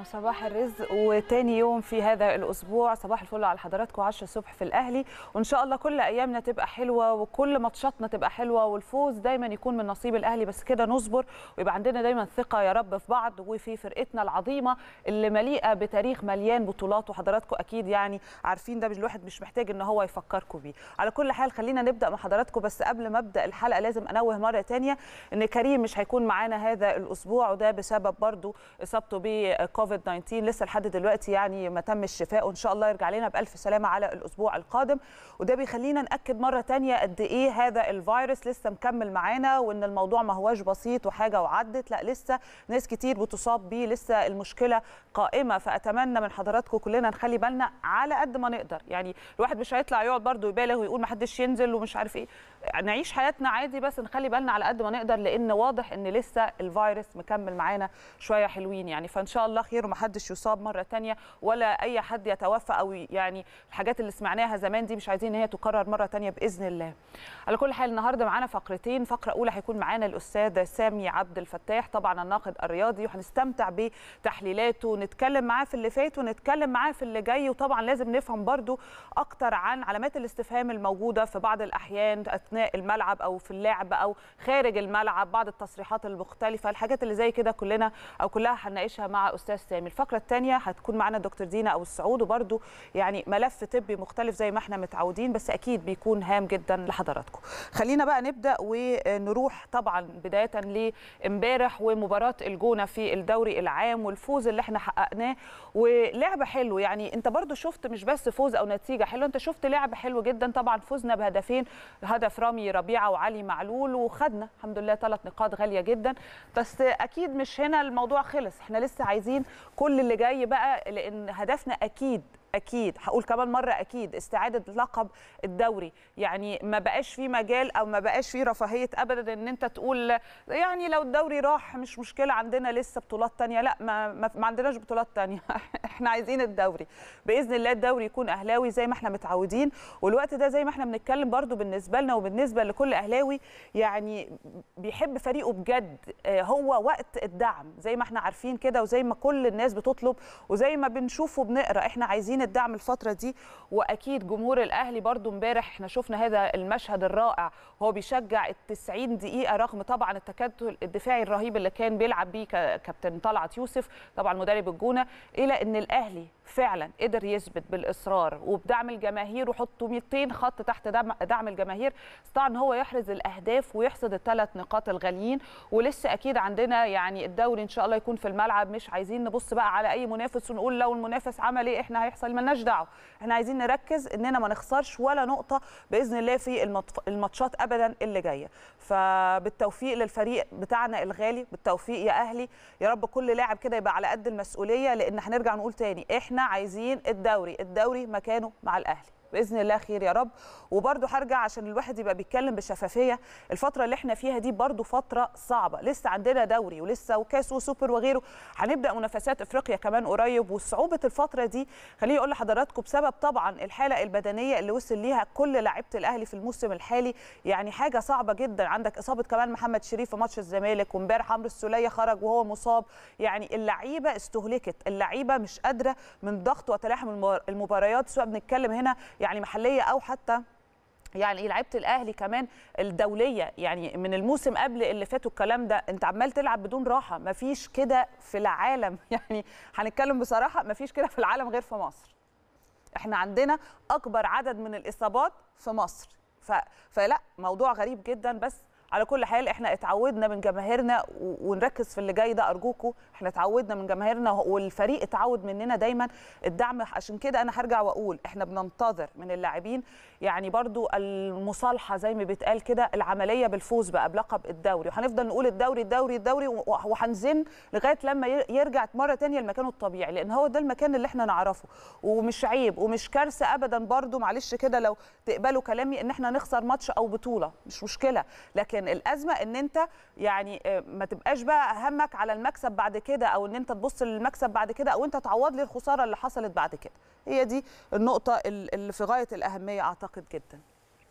صباح الرزق وتاني يوم في هذا الاسبوع صباح الفل على حضراتكم 10 الصبح في الاهلي وان شاء الله كل ايامنا تبقى حلوه وكل ماتشاتنا تبقى حلوه والفوز دايما يكون من نصيب الاهلي بس كده نصبر ويبقى عندنا دايما ثقه يا رب في بعض وفي فرقتنا العظيمه اللي مليئه بتاريخ مليان بطولات وحضراتكم اكيد يعني عارفين ده مش الواحد مش محتاج ان هو يفكركم بيه على كل حال خلينا نبدا مع حضراتكم بس قبل ما ابدا الحلقه لازم انوه مره تانية ان كريم مش هيكون معانا هذا الاسبوع وده بسبب برضو اصابته بكوفيد 19 لسه لحد دلوقتي يعني ما تم الشفاء وان شاء الله يرجع لنا بالف سلامه على الاسبوع القادم وده بيخلينا ناكد مره تانية قد ايه هذا الفيروس لسه مكمل معانا وان الموضوع ما هواش بسيط وحاجه وعدت لا لسه ناس كتير بتصاب بيه لسه المشكله قائمه فاتمنى من حضراتكم كلنا نخلي بالنا على قد ما نقدر يعني الواحد مش هيطلع يقعد برده يبالغ ويقول ما حدش ينزل ومش عارف ايه نعيش حياتنا عادي بس نخلي بالنا على قد ما نقدر لان واضح ان لسه الفيروس مكمل معانا شويه حلوين يعني فان شاء الله خير ومحدش يصاب مره تانية ولا اي حد يتوفى او يعني الحاجات اللي سمعناها زمان دي مش عايزين ان هي تكرر مره تانية باذن الله على كل حال النهارده معانا فقرتين فقره اولى هيكون معانا الاستاذ سامي عبد الفتاح طبعا الناقد الرياضي وهنستمتع بتحليلاته ونتكلم معاه في اللي فات ونتكلم معاه في اللي جاي وطبعا لازم نفهم برضو اكتر عن علامات الاستفهام الموجوده في بعض الاحيان اثناء الملعب او في اللعب او خارج الملعب بعض التصريحات المختلفه الحاجات اللي زي كده كلنا او كلها هنناقشها مع استاذ سامي الفقره الثانيه هتكون معانا دكتور دينا او السعود وبرده يعني ملف طبي مختلف زي ما احنا متعودين بس اكيد بيكون هام جدا لحضراتكم خلينا بقى نبدا ونروح طبعا بدايه لامبارح ومباراه الجونه في الدوري العام والفوز اللي احنا حققناه ولعب حلو يعني انت برده شفت مش بس فوز او نتيجه حلوه انت شفت لعب حلو جدا طبعا فزنا بهدفين هدف رامي ربيعه وعلي معلول وخدنا الحمد لله ثلاث نقاط غاليه جدا بس اكيد مش هنا الموضوع خلص احنا لسه عايزين كل اللي جاي بقى لان هدفنا اكيد اكيد هقول كمان مره اكيد استعاده لقب الدوري يعني ما بقاش في مجال او ما بقاش في رفاهيه ابدا ان انت تقول يعني لو الدوري راح مش مشكله عندنا لسه بطولات تانية لا ما, ما, ما عندناش بطولات تانية احنا عايزين الدوري باذن الله الدوري يكون اهلاوي زي ما احنا متعودين والوقت ده زي ما احنا بنتكلم برضو بالنسبه لنا وبالنسبه لكل اهلاوي يعني بيحب فريقه بجد هو وقت الدعم زي ما احنا عارفين كده وزي ما كل الناس بتطلب وزي ما بنشوف وبنقرا احنا عايزين الدعم الفتره دي واكيد جمهور الاهلي برضو امبارح احنا شفنا هذا المشهد الرائع وهو بيشجع ال 90 دقيقه رغم طبعا التكتل الدفاعي الرهيب اللي كان بيلعب بيه كابتن طلعت يوسف طبعا مدرب الجونه الى ان الاهلي فعلا قدر يثبت بالاصرار وبدعم الجماهير وحطوا 200 خط تحت دعم, دعم الجماهير استطاع ان هو يحرز الاهداف ويحصد الثلاث نقاط الغاليين ولسه اكيد عندنا يعني الدوري ان شاء الله يكون في الملعب مش عايزين نبص بقى على اي منافس ونقول لو المنافس عمل ايه احنا هيحصل ملناش دعوه احنا عايزين نركز اننا ما نخسرش ولا نقطه باذن الله في الماتشات ابدا اللي جايه فبالتوفيق للفريق بتاعنا الغالي بالتوفيق يا اهلي يا رب كل لاعب كده يبقى على قد المسؤوليه لان هنرجع نقول تاني احنا عايزين الدوري الدوري مكانه مع الاهلي باذن الله خير يا رب وبرده هرجع عشان الواحد يبقى بيتكلم بشفافيه الفتره اللي احنا فيها دي برده فتره صعبه لسه عندنا دوري ولسه وكاس وسوبر وغيره هنبدا منافسات افريقيا كمان قريب وصعوبه الفتره دي خليني اقول لحضراتكم بسبب طبعا الحاله البدنيه اللي وصل ليها كل لاعيبه الاهلي في الموسم الحالي يعني حاجه صعبه جدا عندك اصابه كمان محمد شريف في ماتش الزمالك وامبارح عمرو السوليه خرج وهو مصاب يعني اللعيبه استهلكت اللعيبه مش قادره من ضغط وتلاحم المباريات سواء بنتكلم هنا يعني محليه او حتى يعني لعيبه الاهلي كمان الدوليه يعني من الموسم قبل اللي فاتوا الكلام ده انت عمال تلعب بدون راحه مفيش كده في العالم يعني هنتكلم بصراحه مفيش كده في العالم غير في مصر احنا عندنا اكبر عدد من الاصابات في مصر ف... فلا موضوع غريب جدا بس على كل حال احنا اتعودنا من جماهيرنا ونركز في اللي جاي ده ارجوكم احنا اتعودنا من جماهيرنا والفريق اتعود مننا دايما الدعم عشان كده انا هرجع واقول احنا بننتظر من اللاعبين يعني برضو المصالحه زي ما بيتقال كده العمليه بالفوز بقى بلقب الدوري وهنفضل نقول الدوري الدوري الدوري وهنزن لغايه لما يرجع مره ثانيه لمكانه الطبيعي لان هو ده المكان اللي احنا نعرفه ومش عيب ومش كارثه ابدا برضو معلش كده لو تقبلوا كلامي ان احنا نخسر ماتش او بطوله مش مشكله لكن لكن الازمه ان انت يعني ما تبقاش بقى همك على المكسب بعد كده او ان انت تبص للمكسب بعد كده او انت تعوض لي الخساره اللي حصلت بعد كده هي دي النقطه اللي في غايه الاهميه اعتقد جدا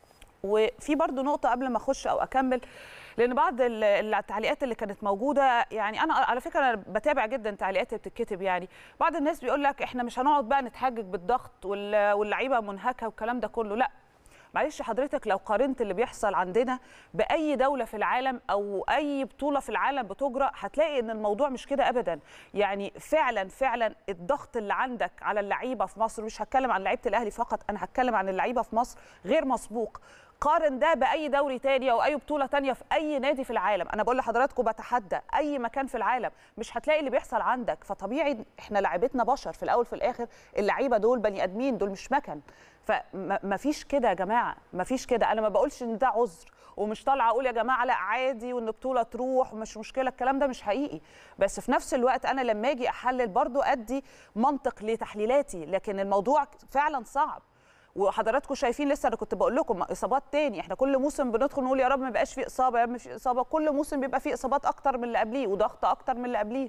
وفي برضو نقطه قبل ما اخش او اكمل لان بعض ال- التعليقات اللي كانت موجوده يعني انا على فكره انا بتابع جدا التعليقات اللي بتتكتب يعني بعض الناس بيقول لك احنا مش هنقعد بقى نتحجج بالضغط وال- واللعيبه منهكه والكلام ده كله لا معلش حضرتك لو قارنت اللي بيحصل عندنا باي دوله في العالم او اي بطوله في العالم بتجرى هتلاقي ان الموضوع مش كده ابدا يعني فعلا فعلا الضغط اللي عندك على اللعيبه في مصر مش هتكلم عن لعيبه الاهلي فقط انا هتكلم عن اللعيبه في مصر غير مسبوق قارن ده باي دوري تاني او اي بطوله تانية في اي نادي في العالم انا بقول لحضراتكم بتحدى اي مكان في العالم مش هتلاقي اللي بيحصل عندك فطبيعي احنا لعيبتنا بشر في الاول في الاخر اللعيبه دول بني ادمين دول مش مكن فما فيش كده يا جماعه ما فيش كده انا ما بقولش ان ده عذر ومش طالعه اقول يا جماعه لا عادي وان بطوله تروح ومش مشكله الكلام ده مش حقيقي بس في نفس الوقت انا لما اجي احلل برضو ادي منطق لتحليلاتي لكن الموضوع فعلا صعب وحضراتكم شايفين لسه انا كنت بقول لكم اصابات تاني احنا كل موسم بندخل نقول يا رب ما يبقاش في اصابه يا رب مش اصابه كل موسم بيبقى فيه اصابات اكتر من اللي قبليه وضغط اكتر من اللي قبليه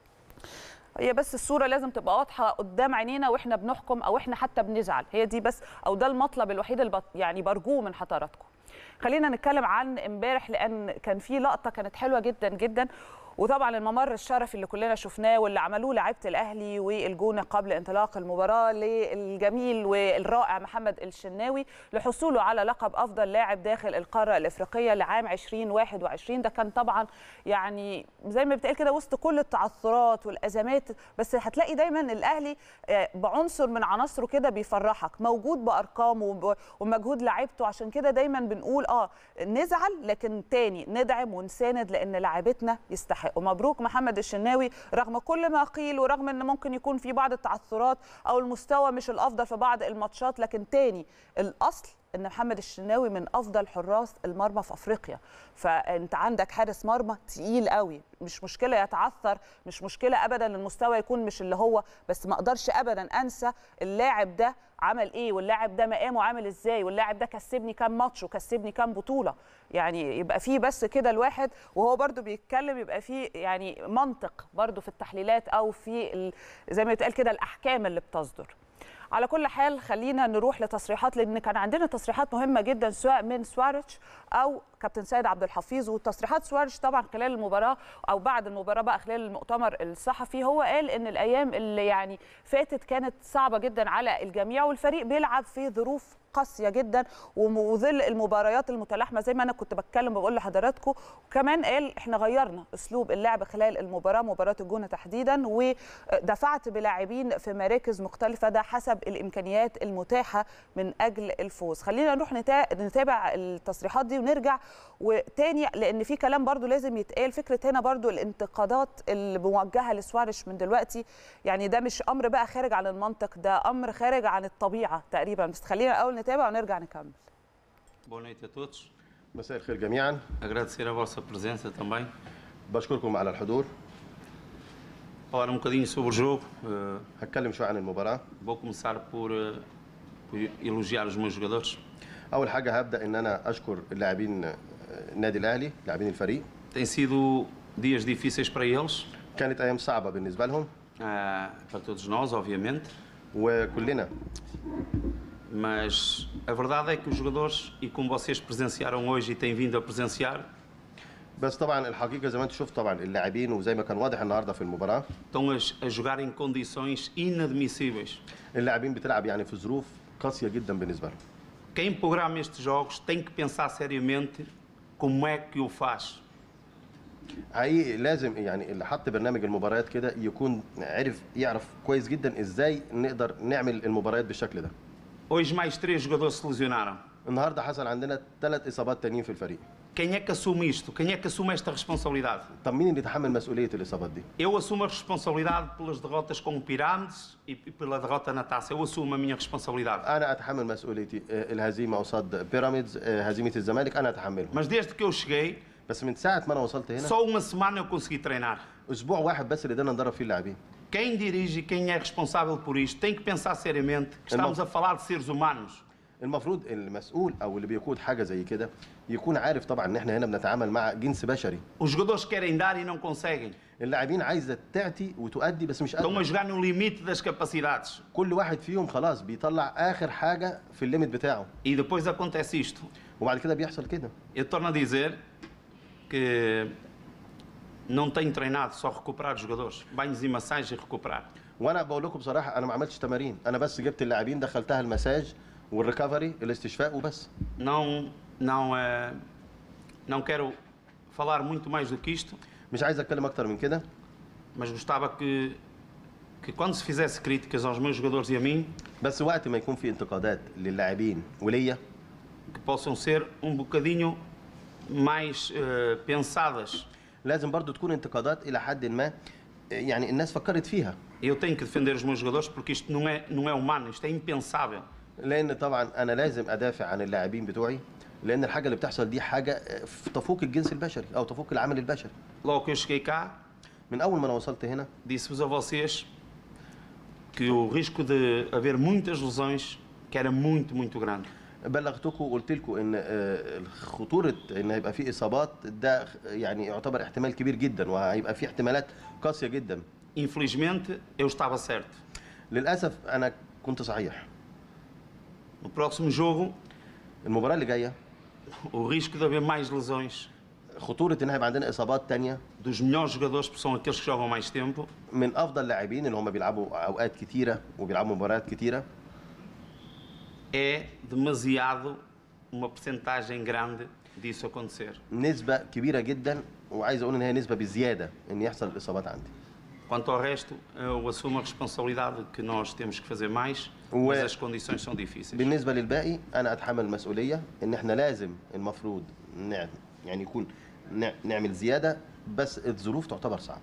هي بس الصوره لازم تبقى واضحه قدام عينينا واحنا بنحكم او احنا حتى بنزعل هي دي بس او ده المطلب الوحيد اللي بط- يعني برجوه من حضراتكم خلينا نتكلم عن امبارح لان كان في لقطه كانت حلوه جدا جدا وطبعا الممر الشرفي اللي كلنا شفناه واللي عملوه لعيبه الاهلي والجونه قبل انطلاق المباراه للجميل والرائع محمد الشناوي لحصوله على لقب افضل لاعب داخل القاره الافريقيه لعام 2021 ده كان طبعا يعني زي ما بتقال كده وسط كل التعثرات والازمات بس هتلاقي دايما الاهلي آه، بعنصر من عناصره كده بيفرحك موجود بارقامه وب- ومجهود لعيبته عشان كده دايما بنقول اه نزعل لكن تاني ندعم ونساند لان لاعبتنا يستحقوا مبروك محمد الشناوي رغم كل ما قيل ورغم ان ممكن يكون في بعض التعثرات او المستوى مش الافضل في بعض الماتشات لكن تاني الاصل ان محمد الشناوي من افضل حراس المرمى في افريقيا فانت عندك حارس مرمى تقيل قوي مش مشكله يتعثر مش مشكله ابدا المستوى يكون مش اللي هو بس ما اقدرش ابدا انسى اللاعب ده عمل ايه واللاعب ده مقامه عامل ازاي واللاعب ده كسبني كام ماتش وكسبني كام بطوله يعني يبقى فيه بس كده الواحد وهو برده بيتكلم يبقى فيه يعني منطق برده في التحليلات او في ال- زي ما بيتقال كده الاحكام اللي بتصدر على كل حال خلينا نروح لتصريحات لان كان عندنا تصريحات مهمه جدا سواء من سواريتش او كابتن سيد عبد الحفيظ وتصريحات سواريتش طبعا خلال المباراه او بعد المباراه بقى خلال المؤتمر الصحفي هو قال ان الايام اللي يعني فاتت كانت صعبه جدا على الجميع والفريق بيلعب في ظروف قاسيه جدا وم- وظل المباريات المتلاحمه زي ما انا كنت بتكلم بقول لحضراتكم وكمان قال احنا غيرنا اسلوب اللعب خلال المباراه مباراه الجونه تحديدا ودفعت بلاعبين في مراكز مختلفه ده حسب الامكانيات المتاحه من اجل الفوز خلينا نروح نتا- نتابع التصريحات دي ونرجع وتاني لان في كلام برضو لازم يتقال فكره هنا برضو الانتقادات اللي موجهه لسوارش من دلوقتي يعني ده مش امر بقى خارج عن المنطق ده امر خارج عن الطبيعه تقريبا بس خلينا الاول نتابع ونرجع نكمل Boa noite a todos. مساء الخير جميعا Agradecer a vossa presença também. بشكركم على الحضور Falar um bocadinho sobre o jogo. Eh, هتكلم شويه عن المباراه vou começar por, eh, por elogiar os meus jogadores. اول حاجه هبدا ان انا اشكر اللاعبين آه، النادي الاهلي لاعبين الفريق Tem sido dias difíceis para eles, كانت ايام صعبه بالنسبه لهم eh, para todos nós, obviamente. وكلنا Mas a verdade é que os jogadores, e como vocês presenciaram hoje e têm vindo a presenciar, بس طبعا الحقيقه زي ما انت شفت طبعا اللاعبين وزي ما كان واضح النهارده في المباراه estão a, a jogar em condições inadmissíveis. اللاعبين بتلعب يعني في ظروف قاسيه جدا بالنسبه لهم Quem programa estes jogos tem que pensar seriamente como é que o faz. حقيقي لازم يعني اللي حط برنامج المباريات كده يكون عرف يعرف كويس جدا ازاي نقدر نعمل المباريات بالشكل ده Hoje mais três jogadores se lesionaram. النهارده حصل عندنا ثلاث اصابات تانيين في الفريق Quem é que assume isto? Quem é que assume esta responsabilidade? طب مين اللي يتحمل مسؤوليه الاصابات دي Eu assumo a responsabilidade pelas derrotas com o Pirâmides e pela derrota na taça. Eu assumo a minha responsabilidade. انا اتحمل مسؤوليتي آه، الهزيمه قصاد بيراميدز آه، هزيمه الزمالك انا اتحملها Mas desde que eu cheguei, بس من ساعه ما انا وصلت هنا só uma semana eu consegui treinar. اسبوع واحد بس اللي قدرنا ندرب فيه اللاعبين Quem dirige e quem é responsável por isto tem que pensar seriamente que estamos a falar de seres humanos. المفروض المسؤول او اللي بيقود حاجه زي كده يكون عارف طبعا ان احنا هنا بنتعامل مع جنس بشري Os jogadores querem dar e não conseguem. اللاعبين عايزه تعتي وتؤدي بس مش Estão a قادره jogar no limite das capacidades. كل واحد فيهم خلاص بيطلع اخر حاجه في الليميت بتاعه E depois acontece isto. وبعد كده بيحصل كده Eu torno a dizer que não tenho treinado só recuperar os jogadores. Banhos e massagens e recuperar. وانا بقول لكم بصراحه انا ما عملتش تمارين انا بس جبت اللاعبين دخلتها المساج والريكفري الاستشفاء وبس Não, não, eh, não quero falar muito mais do que isto, مش عايز اتكلم اكتر من كده mas gostava que, que quando se fizesse críticas aos meus jogadores e a mim, بس وقت ما يكون في انتقادات للاعبين وليا que possam ser um bocadinho mais eh, pensadas. لازم برضو تكون انتقادات الى حد ما يعني الناس فكرت فيها Eu tenho que defender os meus jogadores porque isto não é, não é humano, isto é impensável. لان طبعا انا لازم ادافع عن اللاعبين بتوعي لان الحاجه اللي بتحصل دي حاجه تفوق الجنس البشري او تفوق العمل البشري Logo que eu cheguei cá, من اول ما انا وصلت هنا disse-vos a vocês que o risco de haver muitas lesões que era muito, muito grande. بلغتكم وقلت لكم ان آه، خطوره ان هيبقى في اصابات ده يعني يعتبر احتمال كبير جدا وهيبقى في احتمالات قاسيه جدا Infelizmente, eu estava certo. للاسف انا كنت صحيح No próximo jogo, المباراه اللي جايه o risco de haver mais lesões خطوره ان هيبقى عندنا اصابات تانية dos melhores jogadores, porque são aqueles que jogam mais tempo, من افضل لاعبين اللي هم بيلعبوا اوقات كتيره وبيلعبوا مباريات كتيره é demasiado uma percentagem grande disso acontecer. نسبه كبيره جدا وعايز اقول ان هي نسبه بزياده ان يحصل الاصابات عندي Quanto ao resto, eu assumo a responsabilidade que nós temos que fazer mais, Ué. mas as condições são difíceis. بالنسبه للباقي انا اتحمل المسؤوليه ان احنا لازم المفروض نعمل يعني يكون نع- نعمل زياده بس الظروف تعتبر صعبه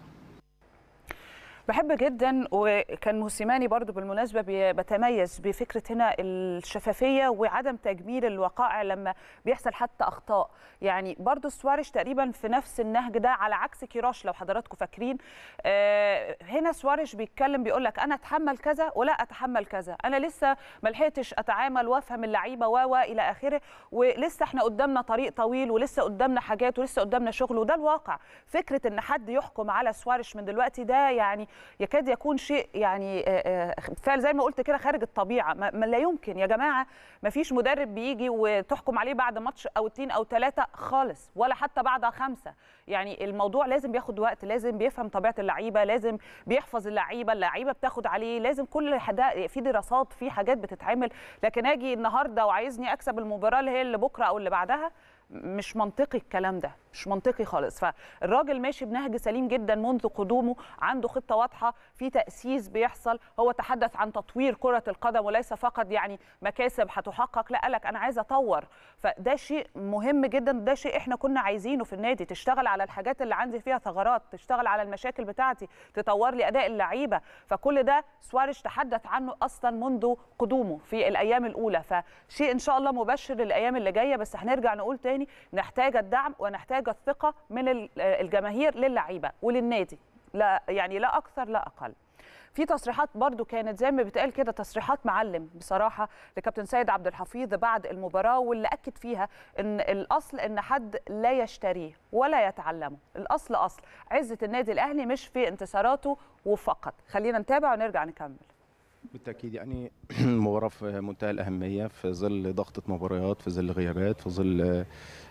بحب جدا وكان موسيماني برضو بالمناسبه بي- بتميز بفكره هنا الشفافيه وعدم تجميل الوقائع لما بيحصل حتى اخطاء يعني برضو سواريش تقريبا في نفس النهج ده على عكس كيروش لو حضراتكم فاكرين آه، هنا سواريش بيتكلم بيقول لك انا اتحمل كذا ولا اتحمل كذا انا لسه ما لحقتش اتعامل وافهم اللعيبه و و الى اخره ولسه احنا قدامنا طريق طويل ولسه قدامنا حاجات ولسه قدامنا شغل وده الواقع فكره ان حد يحكم على سواريش من دلوقتي ده يعني يكاد يكون شيء يعني آه، آه، فعل زي ما قلت كده خارج الطبيعه ما ما لا يمكن يا جماعه ما فيش مدرب بيجي وتحكم عليه بعد ماتش او اتنين او ثلاثه خالص ولا حتى بعد خمسه يعني الموضوع لازم بياخد وقت لازم بيفهم طبيعه اللعيبه لازم بيحفظ اللعيبه اللعيبه بتاخد عليه لازم كل حدا في دراسات في حاجات بتتعمل لكن اجي النهارده وعايزني اكسب المباراه اللي هي اللي بكره او اللي بعدها مش منطقي الكلام ده مش منطقي خالص فالراجل ماشي بنهج سليم جدا منذ قدومه عنده خطه واضحه في تاسيس بيحصل هو تحدث عن تطوير كره القدم وليس فقط يعني مكاسب هتحقق لا قالك انا عايز اطور فده شيء مهم جدا ده شيء احنا كنا عايزينه في النادي تشتغل على الحاجات اللي عندي فيها ثغرات تشتغل على المشاكل بتاعتي تطور لي اداء اللعيبه فكل ده سواريش تحدث عنه اصلا منذ قدومه في الايام الاولى فشيء ان شاء الله مبشر للايام اللي جايه بس هنرجع نقول تاني نحتاج الدعم ونحتاج الثقه من ال- الجماهير للعيبه وللنادي لا يعني لا اكثر لا اقل في تصريحات برضو كانت زي ما بتقال كده تصريحات معلم بصراحه لكابتن سيد عبد الحفيظ بعد المباراه واللي اكد فيها ان الاصل ان حد لا يشتريه ولا يتعلمه الاصل اصل عزه النادي الاهلي مش في انتصاراته وفقط خلينا نتابع ونرجع نكمل بالتاكيد يعني مباراه في منتهى الاهميه في ظل ضغطه مباريات في ظل غيابات في ظل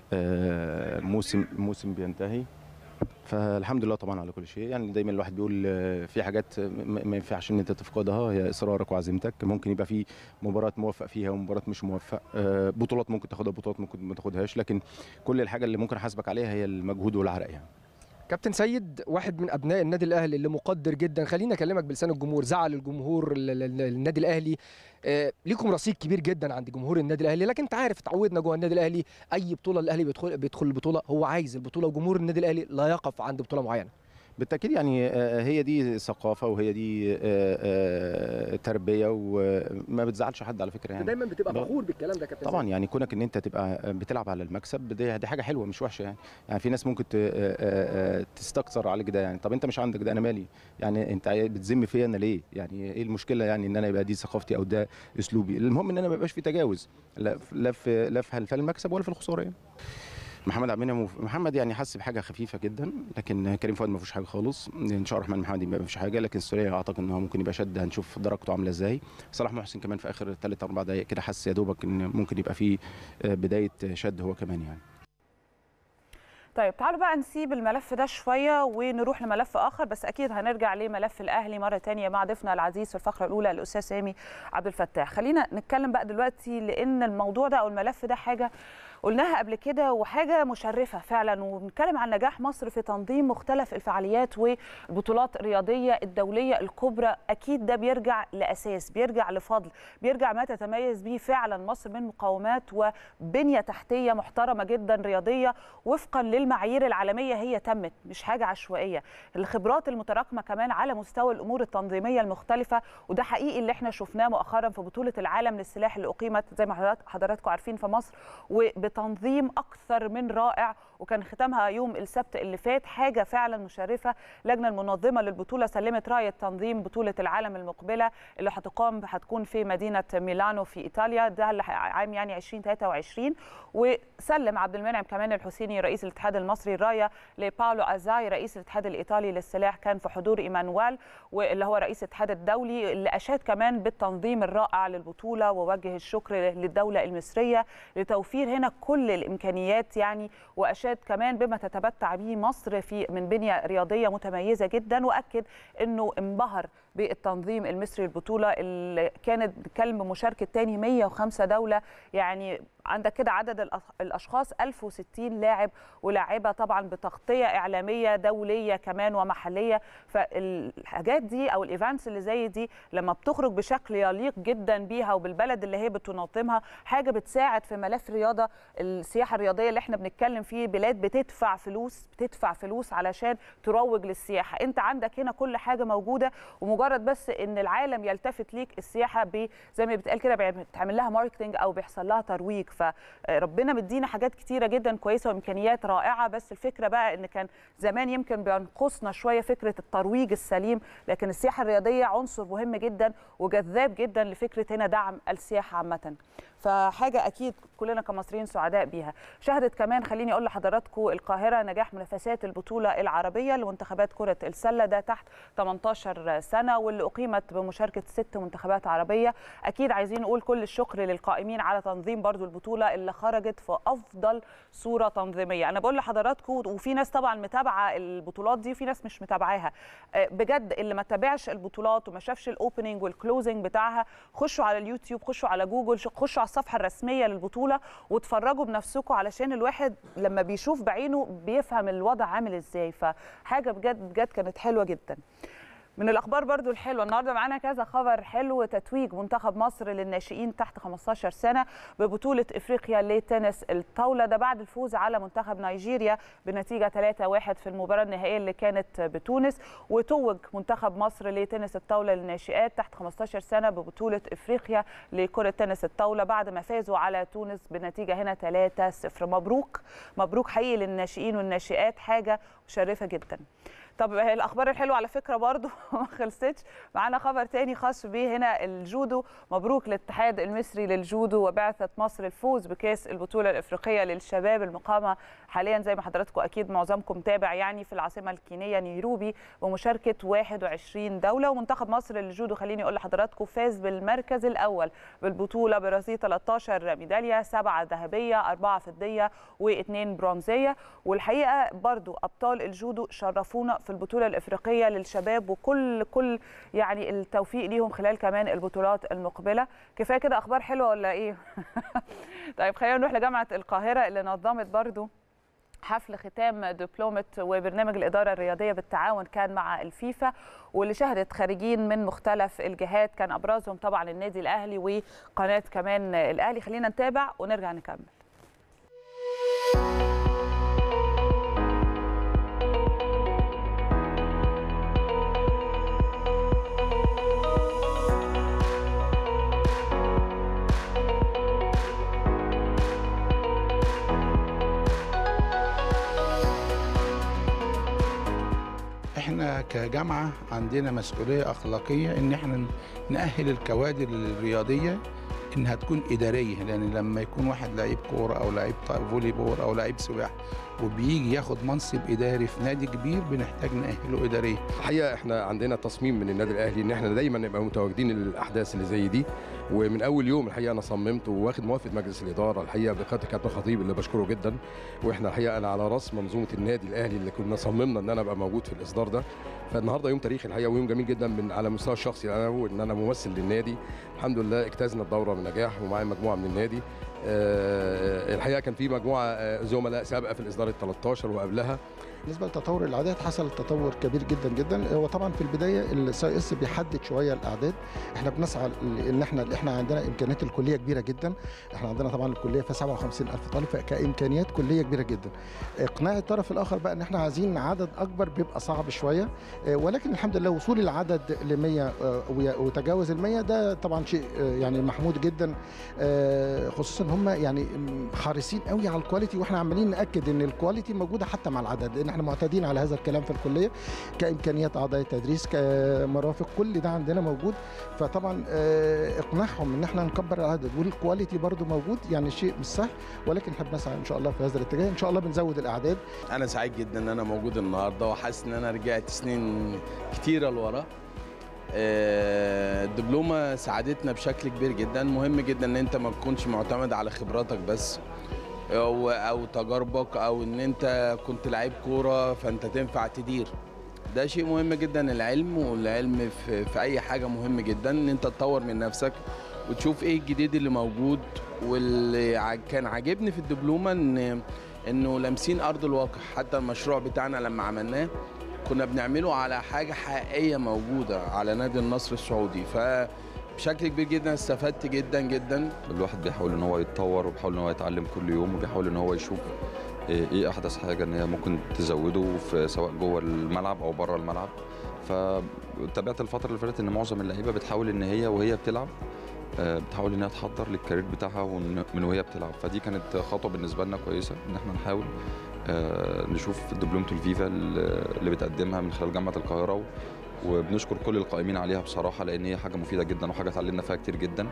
آه، موسم موسم بينتهي فالحمد لله طبعا على كل شيء يعني دايما الواحد بيقول آه، في حاجات ما ما ينفعش ان انت تفقدها هي اصرارك وعزيمتك ممكن يبقى في مباراه موفق فيها ومباراه مش موفق آه، بطولات ممكن تاخدها بطولات ممكن ما تاخدهاش لكن كل الحاجه اللي ممكن احاسبك عليها هي المجهود والعرق يعني كابتن سيد واحد من ابناء النادي الاهلي اللي مقدر جدا خليني اكلمك بلسان الجمهور زعل الجمهور ال- ال- ال- النادي الاهلي آه، ليكم رصيد كبير جدا عند جمهور النادي الاهلي لكن انت عارف اتعودنا جوه النادي الاهلي اي بطوله الاهلي بيدخل بيدخل البطوله هو عايز البطوله وجمهور النادي الاهلي لا يقف عند بطوله معينه بالتاكيد يعني آه، هي دي ثقافه وهي دي آه، آه، تربيه وما بتزعلش حد على فكره يعني دايما بتبقى لا. فخور بالكلام ده يا كابتن طبعا زين. يعني كونك ان انت تبقى بتلعب على المكسب دي, دي حاجه حلوه مش وحشه يعني يعني في ناس ممكن ت- آه، آه، آه، تستكثر عليك ده يعني طب انت مش عندك ده انا مالي يعني انت بتذم فيا انا ليه يعني ايه المشكله يعني ان انا يبقى دي ثقافتي او ده اسلوبي المهم ان انا ما يبقاش في تجاوز لا في- لا في لا في في المكسب ولا في الخساره يعني محمد عبد المنعم وف- محمد يعني حس بحاجه خفيفه جدا لكن كريم فؤاد ما فيهوش حاجه خالص ان شاء الله الرحمن محمد ما فيش حاجه لكن السوريه اعتقد ان هو ممكن يبقى شد هنشوف درجته عامله ازاي صلاح محسن كمان في اخر ثلاث اربع دقائق كده حس يا دوبك ان ممكن يبقى فيه آه، بدايه شد هو كمان يعني طيب تعالوا بقى نسيب الملف ده شويه ونروح لملف اخر بس اكيد هنرجع لملف الاهلي مره تانية مع ضيفنا العزيز في الفقره الاولى الاستاذ سامي عبد الفتاح خلينا نتكلم بقى دلوقتي لان الموضوع ده او الملف ده حاجه قلناها قبل كده وحاجه مشرفه فعلا وبنتكلم عن نجاح مصر في تنظيم مختلف الفعاليات والبطولات الرياضيه الدوليه الكبرى اكيد ده بيرجع لاساس بيرجع لفضل بيرجع ما تتميز به فعلا مصر من مقومات وبنيه تحتيه محترمه جدا رياضيه وفقا للمعايير العالميه هي تمت مش حاجه عشوائيه الخبرات المتراكمه كمان على مستوى الامور التنظيميه المختلفه وده حقيقي اللي احنا شفناه مؤخرا في بطوله العالم للسلاح اللي اقيمت زي ما حضرات- حضراتكم عارفين في مصر وبتنظيم اكثر من رائع وكان ختامها يوم السبت اللي فات حاجه فعلا مشرفه اللجنه المنظمه للبطوله سلمت رايه تنظيم بطوله العالم المقبله اللي هتقام هتكون في مدينه ميلانو في ايطاليا ده اللي عام يعني 2023 وسلم عبد المنعم كمان الحسيني رئيس الاتحاد المصري الرايه لباولو ازاي رئيس الاتحاد الايطالي للسلاح كان في حضور ايمانويل واللي هو رئيس الاتحاد الدولي اللي اشاد كمان بالتنظيم الرائع للبطوله ووجه الشكر للدوله المصريه لتوفير هنا كل الامكانيات يعني واشاد كمان بما تتمتع به مصر في من بنيه رياضيه متميزه جدا واكد انه انبهر بالتنظيم المصري البطوله اللي كانت بتتكلم بمشاركه تاني 105 دوله يعني عندك كده عدد الأخ- الاشخاص 1060 لاعب ولاعبه طبعا بتغطيه اعلاميه دوليه كمان ومحليه فالحاجات دي او الايفنتس اللي زي دي لما بتخرج بشكل يليق جدا بيها وبالبلد اللي هي بتنظمها حاجه بتساعد في ملف رياضه السياحه الرياضيه اللي احنا بنتكلم فيه بلاد بتدفع فلوس بتدفع فلوس علشان تروج للسياحه انت عندك هنا كل حاجه موجوده ومجرد بس ان العالم يلتفت ليك السياحه ب زي ما بتقال كده بتعمل لها ماركتنج او بيحصل لها ترويج فربنا مدينا حاجات كتيره جدا كويسه وامكانيات رائعه بس الفكره بقى ان كان زمان يمكن بينقصنا شويه فكره الترويج السليم لكن السياحه الرياضيه عنصر مهم جدا وجذاب جدا لفكره هنا دعم السياحه عامه فحاجه اكيد كلنا كمصريين سعداء بيها شهدت كمان خليني اقول لحضراتكم القاهره نجاح منافسات البطوله العربيه لمنتخبات كره السله ده تحت 18 سنه واللي اقيمت بمشاركه ست منتخبات عربيه اكيد عايزين نقول كل الشكر للقائمين على تنظيم برضو البطوله اللي خرجت في افضل صوره تنظيميه انا بقول لحضراتكم وفي ناس طبعا متابعه البطولات دي وفي ناس مش متابعاها آه، بجد اللي ما تابعش البطولات وما شافش الاوبننج والكلوزنج بتاعها خشوا على اليوتيوب خشوا على جوجل ش- خشوا على الصفحه الرسميه للبطوله واتفرجوا بنفسكم علشان الواحد لما بيشوف بعينه بيفهم الوضع عامل ازاي فحاجه بجد بجد كانت حلوه جدا من الاخبار برضو الحلوه النهارده معانا كذا خبر حلو تتويج منتخب مصر للناشئين تحت 15 سنه ببطوله افريقيا لتنس الطاوله ده بعد الفوز على منتخب نيجيريا بنتيجه 3-1 في المباراه النهائيه اللي كانت بتونس وتوج منتخب مصر لتنس الطاوله للناشئات تحت 15 سنه ببطوله افريقيا لكره تنس الطاوله بعد ما فازوا على تونس بنتيجه هنا 3-0 مبروك مبروك حقيقي للناشئين والناشئات حاجه مشرفه جدا طب الاخبار الحلوه على فكره برضو ما خلصتش معانا خبر تاني خاص بيه هنا الجودو مبروك للاتحاد المصري للجودو وبعثه مصر الفوز بكاس البطوله الافريقيه للشباب المقامه حاليا زي ما حضراتكم اكيد معظمكم متابع يعني في العاصمه الكينيه نيروبي بمشاركه 21 دوله ومنتخب مصر للجودو خليني اقول لحضراتكم فاز بالمركز الاول بالبطوله برصيد 13 ميداليه سبعه ذهبيه اربعه فضيه واثنين برونزيه والحقيقه برضو ابطال الجودو شرفونا في البطوله الافريقيه للشباب وكل كل يعني التوفيق ليهم خلال كمان البطولات المقبله كفايه كده اخبار حلوه ولا ايه طيب خلينا نروح لجامعه القاهره اللي نظمت برضو حفل ختام دبلومة وبرنامج الإدارة الرياضية بالتعاون كان مع الفيفا واللي شهدت خارجين من مختلف الجهات كان أبرزهم طبعا النادي الأهلي وقناة كمان الأهلي خلينا نتابع ونرجع نكمل احنا كجامعه عندنا مسؤوليه اخلاقيه ان احنا نأهل الكوادر الرياضيه انها تكون اداريه لان لما يكون واحد لعيب كوره او لعيب فولي بول او لعيب سباحه وبيجي ياخد منصب اداري في نادي كبير بنحتاج نأهله اداريا الحقيقه احنا عندنا تصميم من النادي الاهلي ان احنا دايما نبقى متواجدين للاحداث اللي زي دي ومن اول يوم الحقيقه انا صممت وواخد موافقه مجلس الاداره الحقيقه بقياده كابتن خطيب اللي بشكره جدا واحنا الحقيقه انا على راس منظومه النادي الاهلي اللي كنا صممنا ان انا ابقى موجود في الاصدار ده فالنهارده يوم تاريخي الحقيقه ويوم جميل جدا من على المستوى الشخصي انا وان انا ممثل للنادي الحمد لله اجتزنا الدوره بنجاح ومعايا مجموعه من النادي آه، الحقيقه كان في مجموعه آه، زملاء سابقه في الاصدار ال 13 وقبلها بالنسبه لتطور الاعداد حصل تطور كبير جدا جدا هو طبعا في البدايه السي اس بيحدد شويه الاعداد احنا بنسعى ان احنا احنا عندنا امكانيات الكليه كبيره جدا احنا عندنا طبعا الكليه فيها 57000 طالب فكامكانيات كليه كبيره جدا اقناع الطرف الاخر بقى ان احنا عايزين عدد اكبر بيبقى صعب شويه آه، ولكن الحمد لله وصول العدد ل 100 آه، وي- وتجاوز ال 100 ده طبعا شيء آه، يعني محمود جدا آه، خصوصا هم يعني حريصين قوي على الكواليتي واحنا عمالين ناكد ان الكواليتي موجوده حتى مع العدد لان احنا معتادين على هذا الكلام في الكليه كامكانيات اعضاء التدريس كمرافق كل ده عندنا موجود فطبعا آه، اقناعهم ان احنا نكبر العدد والكواليتي برضو موجود يعني شيء مش سهل ولكن احنا بنسعى ان شاء الله في هذا الاتجاه ان شاء الله بنزود الاعداد انا سعيد جدا ان انا موجود النهارده وحاسس ان انا رجعت سنين كتيره لورا آه، الدبلومه ساعدتنا بشكل كبير جدا مهم جدا ان انت ما تكونش معتمد على خبراتك بس او او تجاربك او ان انت كنت لعيب كوره فانت تنفع تدير ده شيء مهم جدا العلم والعلم في, في اي حاجه مهم جدا ان انت تطور من نفسك وتشوف ايه الجديد اللي موجود واللي ع- كان عاجبني في الدبلومه ان انه لامسين ارض الواقع حتى المشروع بتاعنا لما عملناه كنا بنعمله على حاجه حقيقيه موجوده على نادي النصر السعودي فبشكل كبير جدا استفدت جدا جدا الواحد بيحاول ان هو يتطور وبيحاول ان هو يتعلم كل يوم وبيحاول ان هو يشوف ايه إيه احدث حاجه ان هي ممكن تزوده في سواء جوه الملعب او بره الملعب فتابعت الفتره اللي فاتت ان معظم اللعيبه بتحاول ان هي وهي بتلعب آه، بتحاول انها تحضر للكارير بتاعها وإن- من وهي بتلعب فدي كانت خطوه بالنسبه لنا كويسه ان احنا نحاول آه، نشوف دبلومه الفيفا اللي بتقدمها من خلال جامعه القاهره و- وبنشكر كل القائمين عليها بصراحه لان هي حاجه مفيده جدا وحاجه اتعلمنا فيها كتير جدا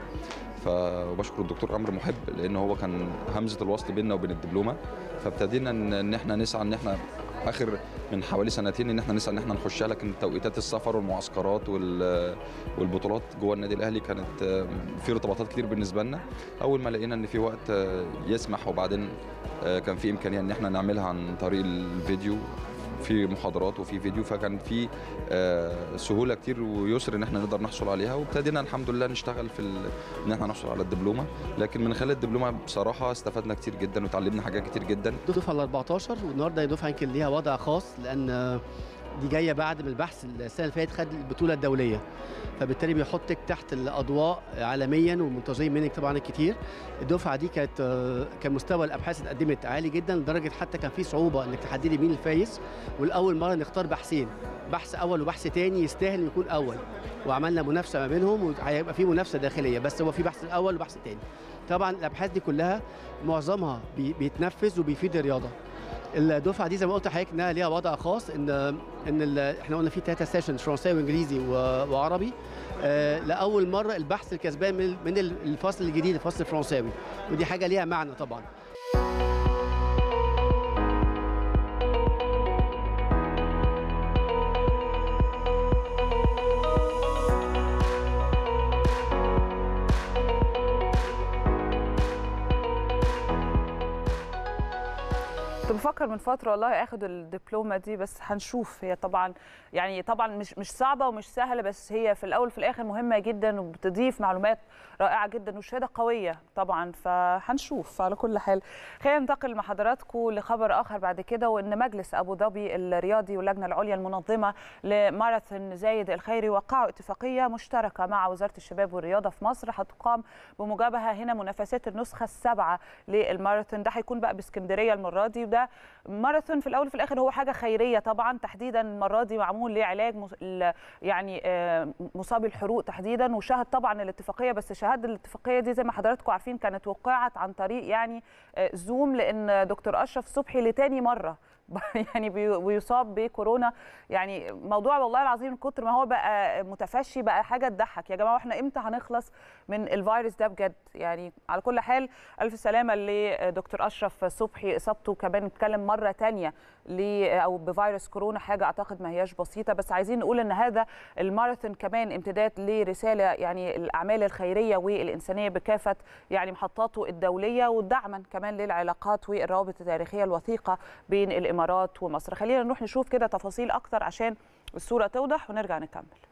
فبشكر الدكتور عمرو محب لان هو كان همزه الوصل بيننا وبين الدبلومه فابتدينا ان إن احنا نسعى ان احنا اخر من حوالي سنتين ان احنا نسعى ان احنا نخشها لكن توقيتات السفر والمعسكرات وال- والبطولات جوه النادي الاهلي كانت آه، في ارتباطات كتير بالنسبه لنا اول ما لقينا ان في وقت آه، يسمح وبعدين آه، كان في امكانيه ان احنا نعملها عن طريق الفيديو في محاضرات وفي فيديو فكان في آه، سهوله كتير ويسر ان احنا نقدر نحصل عليها وابتدينا الحمد لله نشتغل في ال- ان احنا نحصل على الدبلومه لكن من خلال الدبلومه بصراحه استفدنا كتير جدا وتعلمنا حاجات كتير جدا دي الدفعه ال 14 والنهارده الدفعه يمكن ليها وضع خاص لان دي جايه بعد من البحث السنه اللي فاتت خد البطوله الدوليه فبالتالي بيحطك تحت الاضواء عالميا ومنتظرين منك طبعا الكتير الدفعه دي كانت آه، كان مستوى الابحاث اللي اتقدمت عالي جدا لدرجه حتى كان في صعوبه انك تحددي مين الفايز والاول مره نختار بحثين بحث اول وبحث تاني يستاهل إنه يكون اول وعملنا منافسه ما بينهم وهيبقى في منافسه داخليه بس هو في بحث اول وبحث تاني طبعا الابحاث دي كلها معظمها بي- بيتنفذ وبيفيد الرياضه الدفعه دي زي ما قلت لحضرتك انها ليها وضع خاص ان ان ال- احنا قلنا في ثلاثه سيشن فرنساوي وانجليزي و- وعربي آه، لاول مره البحث الكسبان من من الفصل الجديد الفصل الفرنساوي ودي حاجه ليها معنى طبعا كنت بفكر من فتره والله اخد الدبلومه دي بس هنشوف هي طبعا يعني طبعا مش مش صعبه ومش سهله بس هي في الاول وفي الاخر مهمه جدا وبتضيف معلومات رائعه جدا وشهاده قويه طبعا فهنشوف على كل حال خلينا ننتقل مع حضراتكم لخبر اخر بعد كده وان مجلس ابو ظبي الرياضي واللجنه العليا المنظمه لماراثون زايد الخيري وقعوا اتفاقيه مشتركه مع وزاره الشباب والرياضه في مصر هتقام بمجابهه هنا منافسات النسخه السابعه للماراثون ده هيكون بقى باسكندريه المره دي وده ماراثون في الاول وفي الاخر هو حاجه خيريه طبعا تحديدا المره دي معمول لعلاج مس- ال- يعني آه، مصابي الحروق تحديدا وشهد طبعا الاتفاقيه بس شهاده الاتفاقيه دي زي ما حضراتكم عارفين كانت وقعت عن طريق يعني آه، زوم لان دكتور اشرف صبحي لتاني مره يعني بي- بيصاب بكورونا يعني موضوع والله العظيم من كتر ما هو بقى متفشي بقى حاجه تضحك يا جماعه احنا امتى هنخلص من الفيروس ده بجد يعني على كل حال الف سلامه لدكتور اشرف صبحي اصابته كمان اتكلم مره تانية ل او بفيروس كورونا حاجه اعتقد ما هياش بسيطه بس عايزين نقول ان هذا الماراثون كمان امتداد لرساله يعني الاعمال الخيريه والانسانيه بكافه يعني محطاته الدوليه ودعما كمان للعلاقات والروابط التاريخيه الوثيقه بين الامارات ومصر خلينا نروح نشوف كده تفاصيل اكتر عشان الصوره توضح ونرجع نكمل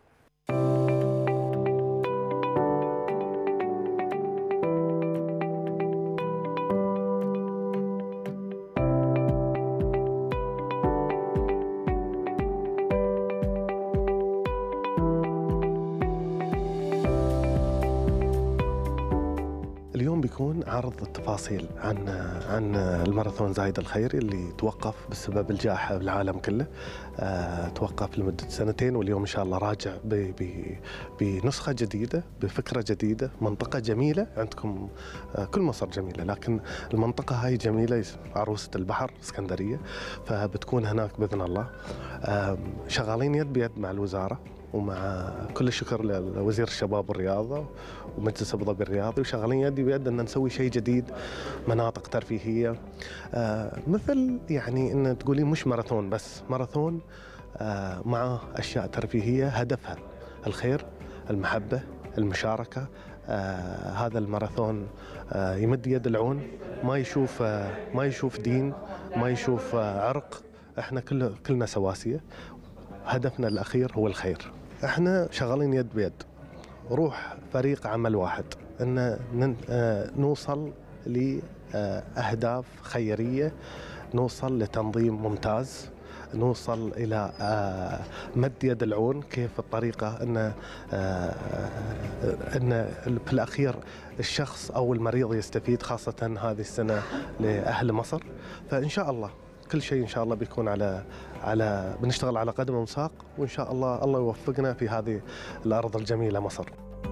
اليوم بيكون عرض التفاصيل عن عن الماراثون زايد الخيري اللي توقف بسبب الجائحة بالعالم كله آه، توقف لمدة سنتين واليوم إن شاء الله راجع ب- ب- بنسخة جديدة بفكرة جديدة منطقة جميلة عندكم آه، كل مصر جميلة لكن المنطقة هاي جميلة عروسة البحر اسكندرية فبتكون هناك بإذن الله آم، شغالين يد بيد مع الوزارة ومع كل الشكر لوزير الشباب والرياضه ومجلس ابو ظبي الرياضي وشغالين يدي بيد ان نسوي شيء جديد مناطق ترفيهيه آه مثل يعني ان تقولين مش ماراثون بس ماراثون آه مع اشياء ترفيهيه هدفها الخير المحبه المشاركه آه هذا الماراثون آه يمد يد العون ما يشوف آه ما يشوف دين ما يشوف آه عرق احنا كل كلنا سواسيه هدفنا الاخير هو الخير احنا شغالين يد بيد روح فريق عمل واحد ان نن- آه، نوصل لاهداف خيريه نوصل لتنظيم ممتاز نوصل الى آه، مد يد العون كيف الطريقه ان آه، ان في الاخير الشخص او المريض يستفيد خاصه هذه السنه لاهل مصر فان شاء الله كل شيء ان شاء الله بيكون على على بنشتغل على قدم وساق وان شاء الله الله يوفقنا في هذه الارض الجميله مصر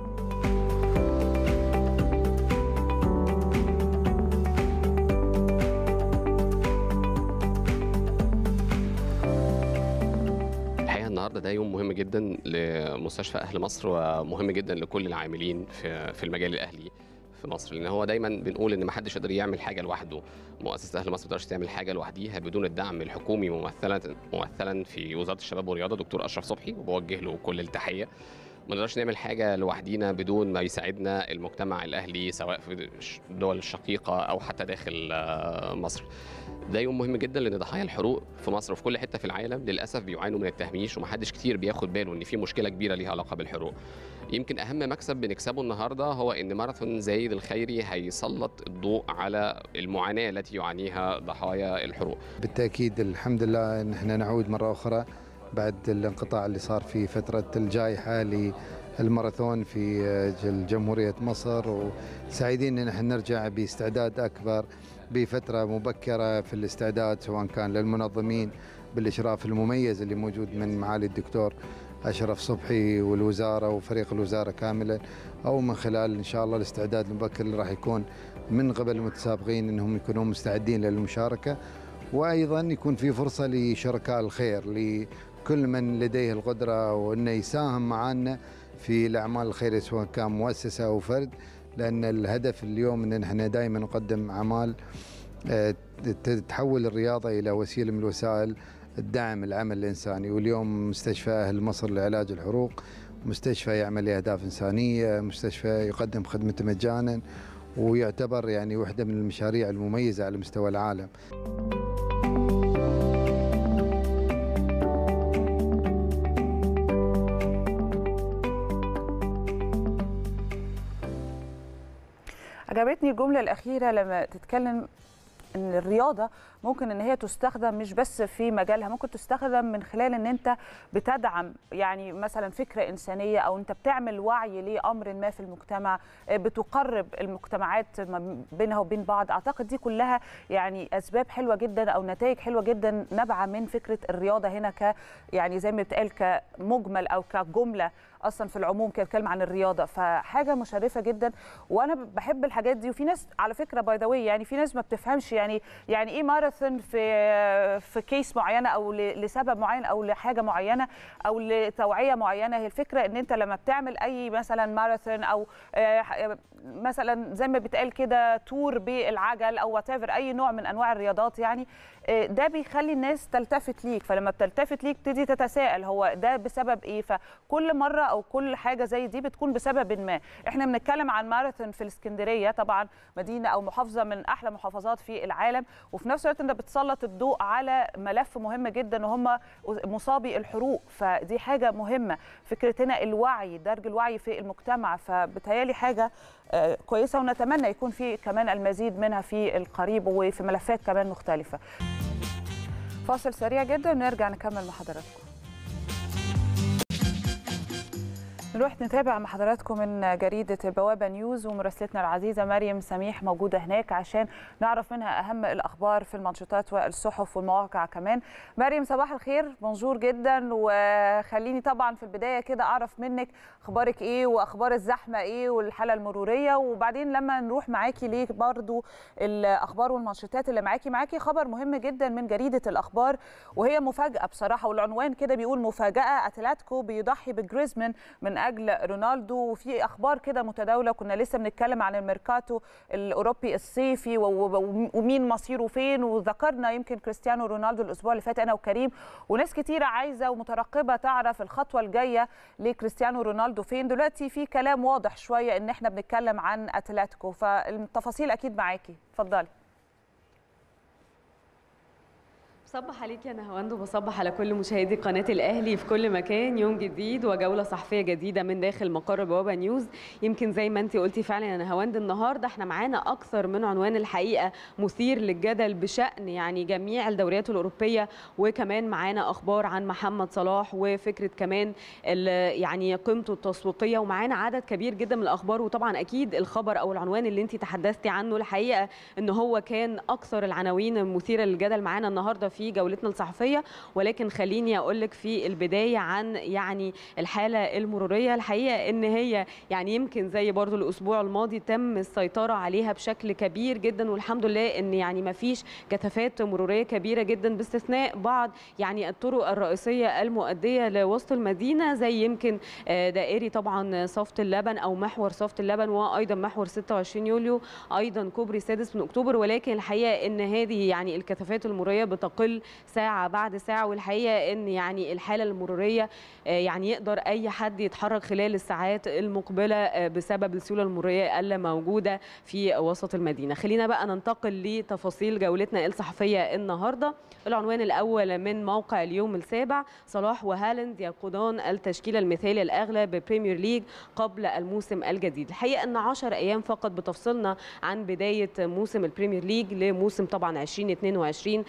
الحقيقه النهارده ده يوم مهم جدا لمستشفى اهل مصر ومهم جدا لكل العاملين في في المجال الاهلي في مصر لان هو دايما بنقول ان ما حدش يقدر يعمل حاجه لوحده مؤسسه اهل مصر ما تقدرش تعمل حاجه لوحديها بدون الدعم الحكومي ممثلا ممثلا في وزاره الشباب والرياضه دكتور اشرف صبحي وبوجه له كل التحيه ما نقدرش نعمل حاجه لوحدينا بدون ما يساعدنا المجتمع الاهلي سواء في الدول الشقيقه او حتى داخل آه، مصر ده يوم مهم جدا لان ضحايا الحروق في مصر وفي كل حته في العالم للاسف بيعانوا من التهميش ومحدش كتير بياخد باله ان في مشكله كبيره ليها علاقه بالحروق يمكن اهم مكسب بنكسبه النهارده هو ان ماراثون زايد الخيري هيسلط الضوء على المعاناه التي يعانيها ضحايا الحروق بالتأكيد الحمد لله أن احنا نعود مرة أخرى بعد الانقطاع اللي صار في فترة الجائحة للماراثون في جمهورية مصر وسعيدين أن احنا نرجع باستعداد أكبر بفترة مبكرة في الاستعداد سواء كان للمنظمين بالإشراف المميز اللي موجود من معالي الدكتور أشرف صبحي والوزارة وفريق الوزارة كاملا أو من خلال إن شاء الله الاستعداد المبكر اللي راح يكون من قبل المتسابقين أنهم يكونوا مستعدين للمشاركة وايضا يكون في فرصه لشركاء الخير لكل من لديه القدره وانه يساهم معنا في الاعمال الخيريه سواء كان مؤسسه او فرد لان الهدف اليوم ان احنا دائما نقدم اعمال آه، ت- تحول الرياضه الى وسيله من وسائل الدعم العمل الانساني واليوم مستشفى اهل مصر لعلاج الحروق مستشفى يعمل لاهداف انسانيه مستشفى يقدم خدمته مجانا ويعتبر يعني واحده من المشاريع المميزه على مستوى العالم عجبتني الجمله الاخيره لما تتكلم ان الرياضه ممكن ان هي تستخدم مش بس في مجالها ممكن تستخدم من خلال ان انت بتدعم يعني مثلا فكره انسانيه او انت بتعمل وعي لامر ما في المجتمع بتقرب المجتمعات ما بينها وبين بعض اعتقد دي كلها يعني اسباب حلوه جدا او نتائج حلوه جدا نابعه من فكره الرياضه هنا ك يعني زي ما بتقال كمجمل او كجمله اصلا في العموم كده بتكلم عن الرياضه فحاجه مشرفه جدا وانا بحب الحاجات دي وفي ناس على فكره باي ذا يعني في ناس ما بتفهمش يعني يعني ايه ماراثون في في كيس معينه او ل- لسبب معين او لحاجه معينه او لتوعيه معينه هي الفكره ان انت لما بتعمل اي مثلا ماراثون او آه، ح- مثلا زي ما بيتقال كده تور بالعجل او وات اي نوع من انواع الرياضات يعني آه، ده بيخلي الناس تلتفت ليك فلما بتلتفت ليك تبتدي تتساءل هو ده بسبب ايه فكل مره او كل حاجه زي دي بتكون بسبب ما احنا بنتكلم عن ماراثون في الاسكندريه طبعا مدينه او محافظه من احلى محافظات في العالم وفي نفس الوقت انت بتسلط الضوء على ملف مهم جدا وهم مصابي الحروق فدي حاجه مهمه فكره هنا الوعي درج الوعي في المجتمع فبتهيالي حاجه آه، كويسه ونتمنى يكون في كمان المزيد منها في القريب وفي ملفات كمان مختلفه فاصل سريع جدا ونرجع نكمل مع حضراتكم نروح نتابع مع حضراتكم من جريدة البوابة نيوز ومراسلتنا العزيزة مريم سميح موجودة هناك عشان نعرف منها أهم الأخبار في المنشطات والصحف والمواقع كمان مريم صباح الخير بونجور جدا وخليني طبعا في البداية كده أعرف منك أخبارك إيه وأخبار الزحمة إيه والحالة المرورية وبعدين لما نروح معاكي ليه برضو الأخبار والمنشطات اللي معاكي معاكي خبر مهم جدا من جريدة الأخبار وهي مفاجأة بصراحة والعنوان كده بيقول مفاجأة أتلاتيكو بيضحي بجريزمان من اجل رونالدو وفي اخبار كده متداوله كنا لسه بنتكلم عن الميركاتو الاوروبي الصيفي و- و- ومين مصيره فين وذكرنا يمكن كريستيانو رونالدو الاسبوع اللي فات انا وكريم وناس كتيره عايزه ومترقبه تعرف الخطوه الجايه لكريستيانو رونالدو فين دلوقتي في كلام واضح شويه ان احنا بنتكلم عن اتلتيكو فالتفاصيل اكيد معاكي اتفضلي بصبح عليك يا نهاوند وبصبح على كل مشاهدي قناة الأهلي في كل مكان يوم جديد وجولة صحفية جديدة من داخل مقر بوابة نيوز يمكن زي ما انت قلتي فعلا يا نهاوند النهاردة احنا معانا أكثر من عنوان الحقيقة مثير للجدل بشأن يعني جميع الدوريات الأوروبية وكمان معانا أخبار عن محمد صلاح وفكرة كمان ال- يعني قيمته التسويقية ومعانا عدد كبير جدا من الأخبار وطبعا أكيد الخبر أو العنوان اللي انت تحدثتي عنه الحقيقة ان هو كان أكثر العناوين المثيرة للجدل معانا النهاردة في جولتنا الصحفية ولكن خليني أقول لك في البداية عن يعني الحالة المرورية الحقيقة ان هي يعني يمكن زي برضو الأسبوع الماضي تم السيطرة عليها بشكل كبير جدا والحمد لله ان يعني ما فيش كثافات مرورية كبيرة جدا باستثناء بعض يعني الطرق الرئيسية المؤدية لوسط المدينة زي يمكن آه، دائري طبعا صفت اللبن أو محور صفت اللبن وأيضا محور 26 يوليو أيضا كوبري سادس من أكتوبر ولكن الحقيقة ان هذه يعني الكثافات المرورية بتقل ساعة بعد ساعة والحقيقة ان يعني الحالة المرورية آه، يعني يقدر أي حد يتحرك خلال الساعات المقبلة آه، بسبب السيولة المرورية اللي موجودة في وسط المدينة خلينا بقى ننتقل لتفاصيل جولتنا الصحفية النهاردة العنوان الأول من موقع اليوم السابع صلاح وهالاند يقودان التشكيل المثالي الأغلى ببريمير ليج قبل الموسم الجديد الحقيقة أن 10 أيام فقط بتفصلنا عن بداية موسم البريمير ليج لموسم طبعا 2022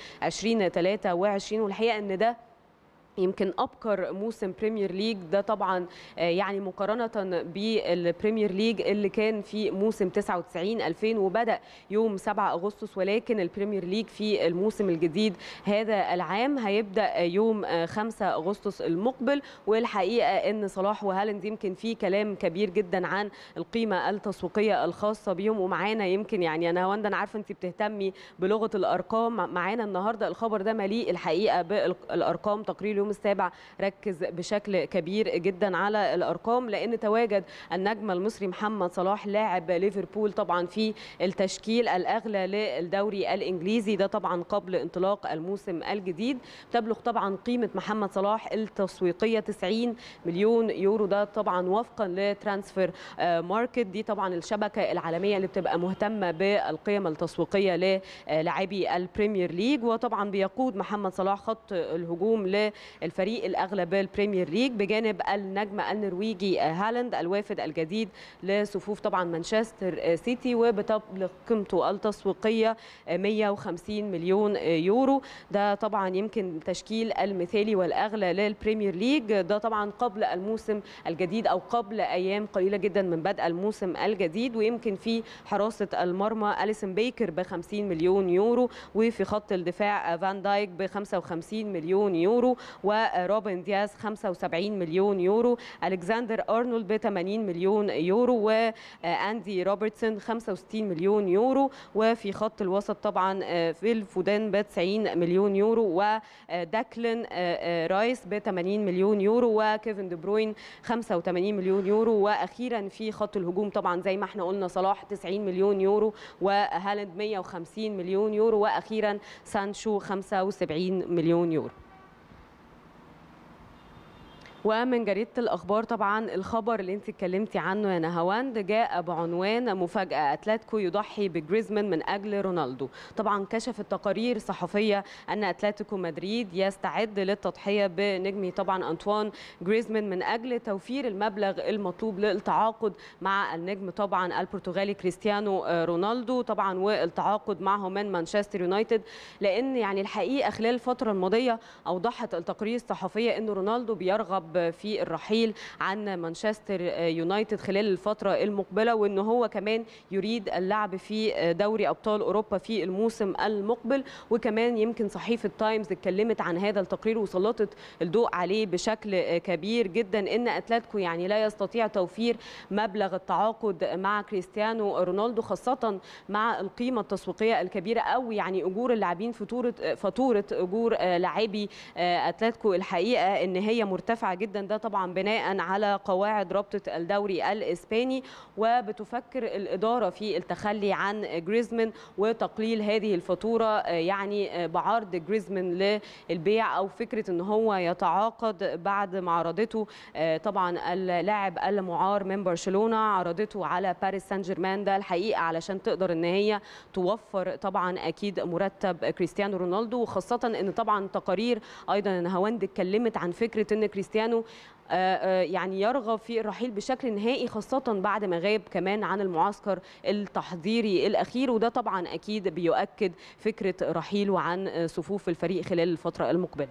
2023 والحقيقة أن ده يمكن ابكر موسم بريمير ليج ده طبعا آه، يعني مقارنه بالبريمير ليج اللي كان في موسم 99 2000 وبدا يوم 7 اغسطس ولكن البريمير ليج في الموسم الجديد هذا العام هيبدا يوم آه، 5 اغسطس المقبل والحقيقه ان صلاح وهالاند يمكن في كلام كبير جدا عن القيمه التسويقيه الخاصه بيهم ومعانا يمكن يعني انا هوندا انا عارفه انت بتهتمي بلغه الارقام معانا النهارده الخبر ده مليء الحقيقه بالارقام تقرير اليوم السابع ركز بشكل كبير جدا على الارقام لان تواجد النجم المصري محمد صلاح لاعب ليفربول طبعا في التشكيل الاغلى للدوري الانجليزي ده طبعا قبل انطلاق الموسم الجديد تبلغ طبعا قيمه محمد صلاح التسويقيه 90 مليون يورو ده طبعا وفقا لترانسفير آه، ماركت دي طبعا الشبكه العالميه اللي بتبقى مهتمه بالقيم التسويقيه للاعبي البريمير ليج وطبعا بيقود محمد صلاح خط الهجوم للفريق الاغلى بالبريمير ليج بجانب النجم النرويجي آه، هالاند الوافد الجديد لصفوف طبعا مانشستر آه، سيتي وبتبلغ قيمته التسويقيه آه، 150 مليون آه، يورو ده طبعا يمكن التشكيل المثالي والاغلى للبريمير ليج ده طبعا قبل الموسم الجديد او قبل ايام قليله جدا من بدء الموسم الجديد ويمكن في حراسه المرمى اليسون بيكر ب 50 مليون يورو وفي خط الدفاع فان دايك ب 55 مليون يورو وروبن دياز 75 مليون يورو الكسندر ارنولد ب 80 مليون يورو واندي روبرتسون 65 مليون يورو وفي خط الوسط طبعا فيل فودان ب 90 مليون يورو وداكلين رايس ب 80 مليون يورو وكيفن دي بروين 85 مليون يورو واخيرا في خط الهجوم طبعا زي ما احنا قلنا صلاح 90 مليون يورو وهالاند 150 مليون يورو واخيرا سانشو 75 مليون يورو ومن جريده الاخبار طبعا الخبر اللي انت اتكلمتي عنه يا نهاوند جاء بعنوان مفاجاه اتلتيكو يضحي بجريزمان من اجل رونالدو طبعا كشفت تقارير صحفيه ان اتلتيكو مدريد يستعد للتضحيه بنجمه طبعا انطوان جريزمان من اجل توفير المبلغ المطلوب للتعاقد مع النجم طبعا البرتغالي كريستيانو رونالدو طبعا والتعاقد معه من مانشستر يونايتد لان يعني الحقيقه خلال الفتره الماضيه اوضحت التقارير الصحفيه ان رونالدو بيرغب في الرحيل عن مانشستر يونايتد خلال الفترة المقبلة وأنه هو كمان يريد اللعب في دوري أبطال أوروبا في الموسم المقبل وكمان يمكن صحيفة تايمز اتكلمت عن هذا التقرير وسلطت الضوء عليه بشكل كبير جدا أن أتلتيكو يعني لا يستطيع توفير مبلغ التعاقد مع كريستيانو رونالدو خاصة مع القيمة التسويقية الكبيرة أو يعني أجور اللاعبين فاتورة فاتورة أجور لاعبي أتلتيكو الحقيقة أن هي مرتفعة جدا ده طبعا بناء على قواعد رابطه الدوري الاسباني وبتفكر الاداره في التخلي عن جريزمان وتقليل هذه الفاتوره يعني بعرض جريزمان للبيع او فكره ان هو يتعاقد بعد ما عرضته طبعا اللاعب المعار من برشلونه عرضته على باريس سان جيرمان ده الحقيقه علشان تقدر ان هي توفر طبعا اكيد مرتب كريستيانو رونالدو وخاصه ان طبعا تقارير ايضا هواند اتكلمت عن فكره ان كريستيانو يعني يرغب في الرحيل بشكل نهائي خاصة بعد ما غاب كمان عن المعسكر التحضيري الأخير وده طبعا أكيد بيؤكد فكرة رحيله عن صفوف الفريق خلال الفترة المقبلة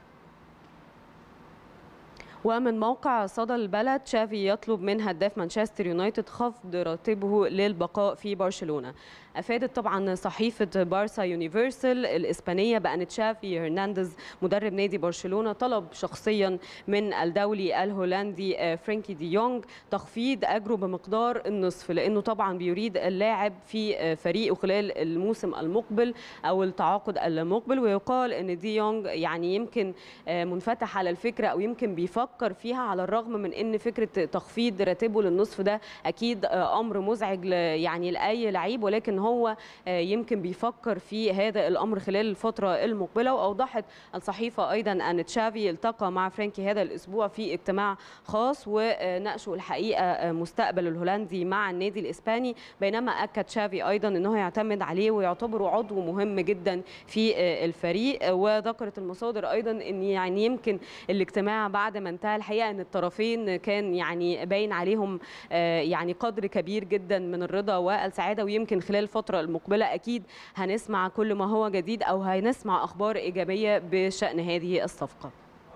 ومن موقع صدى البلد شافي يطلب من هداف مانشستر يونايتد خفض راتبه للبقاء في برشلونه افادت طبعا صحيفه بارسا يونيفرسال الاسبانيه بان تشافي هرنانديز مدرب نادي برشلونه طلب شخصيا من الدولي الهولندي فرانكي دي يونغ تخفيض اجره بمقدار النصف لانه طبعا بيريد اللاعب في فريقه خلال الموسم المقبل او التعاقد المقبل ويقال ان دي يونغ يعني يمكن منفتح على الفكره او يمكن بيفكر فيها على الرغم من ان فكره تخفيض راتبه للنصف ده اكيد امر مزعج يعني لاي لعيب ولكن هو يمكن بيفكر في هذا الامر خلال الفتره المقبله واوضحت الصحيفه ايضا ان تشافي التقى مع فرانكي هذا الاسبوع في اجتماع خاص وناقشوا الحقيقه مستقبل الهولندي مع النادي الاسباني بينما اكد تشافي ايضا انه يعتمد عليه ويعتبره عضو مهم جدا في الفريق وذكرت المصادر ايضا ان يعني يمكن الاجتماع بعد ما انتهى الحقيقه ان الطرفين كان يعني باين عليهم يعني قدر كبير جدا من الرضا والسعاده ويمكن خلال الفتره المقبله اكيد هنسمع كل ما هو جديد او هنسمع اخبار ايجابيه بشان هذه الصفقه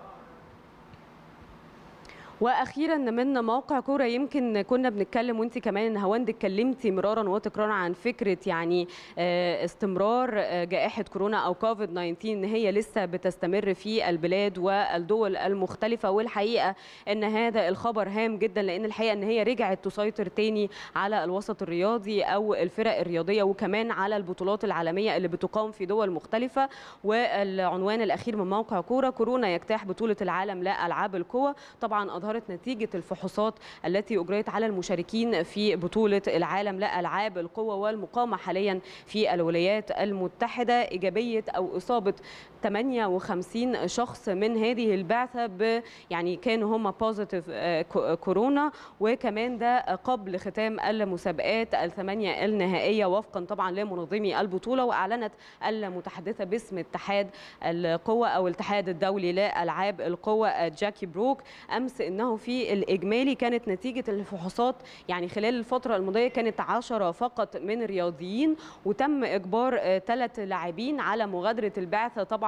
واخيرا من موقع كوره يمكن كنا بنتكلم وانت كمان هواند اتكلمتي مرارا وتكرارا عن فكره يعني استمرار جائحه كورونا او كوفيد 19 ان هي لسه بتستمر في البلاد والدول المختلفه والحقيقه ان هذا الخبر هام جدا لان الحقيقه ان هي رجعت تسيطر تاني على الوسط الرياضي او الفرق الرياضيه وكمان على البطولات العالميه اللي بتقام في دول مختلفه والعنوان الاخير من موقع كوره كورونا يجتاح بطوله العالم لالعاب القوى طبعا اظهر ظهرت نتيجة الفحوصات التي أجريت على المشاركين في بطولة العالم لألعاب القوة والمقامة حاليا في الولايات المتحدة إيجابية أو إصابة 58 شخص من هذه البعثة ب يعني كانوا هم بوزيتيف كورونا وكمان ده قبل ختام المسابقات الثمانية النهائية وفقا طبعا لمنظمي البطولة وأعلنت المتحدثة باسم اتحاد القوة أو الاتحاد الدولي لألعاب القوة جاكي بروك أمس إنه في الإجمالي كانت نتيجة الفحوصات يعني خلال الفترة الماضية كانت 10 فقط من الرياضيين وتم إجبار ثلاث لاعبين على مغادرة البعثة طبعا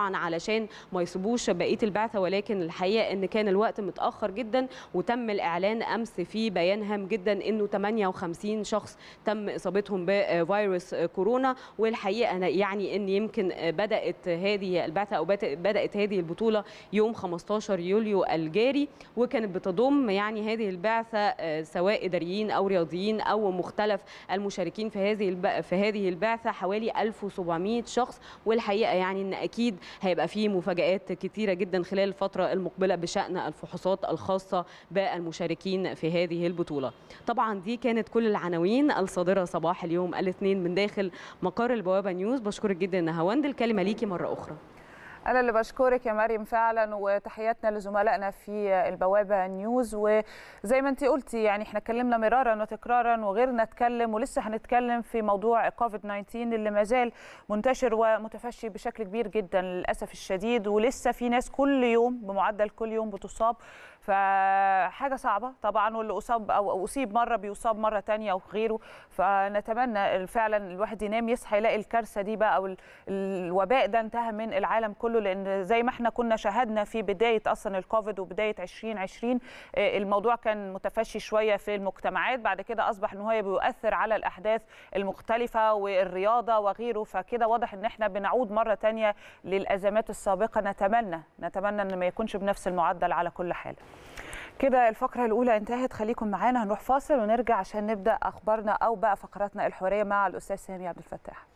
طبعا علشان ما يسيبوش بقيه البعثه ولكن الحقيقه ان كان الوقت متاخر جدا وتم الاعلان امس في بيان هام جدا انه 58 شخص تم اصابتهم بفيروس كورونا والحقيقه يعني ان يمكن بدات هذه البعثه او بدات هذه البطوله يوم 15 يوليو الجاري وكانت بتضم يعني هذه البعثه سواء اداريين او رياضيين او مختلف المشاركين في هذه في هذه البعثه حوالي 1700 شخص والحقيقه يعني ان اكيد هيبقى في مفاجات كثيره جدا خلال الفتره المقبله بشان الفحوصات الخاصه بالمشاركين في هذه البطوله طبعا دي كانت كل العناوين الصادره صباح اليوم الاثنين من داخل مقر البوابه نيوز بشكرك جدا نهاوند الكلمه ليكي مره اخرى أنا اللي بشكرك يا مريم فعلا وتحياتنا لزملائنا في البوابة نيوز وزي ما أنت قلتي يعني احنا اتكلمنا مرارا وتكرارا وغيرنا اتكلم ولسه هنتكلم في موضوع كوفيد 19 اللي ما زال منتشر ومتفشي بشكل كبير جدا للأسف الشديد ولسه في ناس كل يوم بمعدل كل يوم بتصاب فحاجه صعبه طبعا واللي اصاب او اصيب مره بيصاب مره تانية او غيره فنتمنى فعلا الواحد ينام يصحى يلاقي الكارثه دي بقى او الوباء ده انتهى من العالم كله لان زي ما احنا كنا شاهدنا في بدايه اصلا الكوفيد وبدايه 2020 الموضوع كان متفشي شويه في المجتمعات بعد كده اصبح ان هو بيؤثر على الاحداث المختلفه والرياضه وغيره فكده واضح ان احنا بنعود مره تانية للازمات السابقه نتمنى نتمنى ان ما يكونش بنفس المعدل على كل حال كده الفقرة الأولى انتهت خليكم معانا هنروح فاصل ونرجع عشان نبدأ أخبارنا أو بقى فقراتنا الحوارية مع الأستاذ سامي عبد الفتاح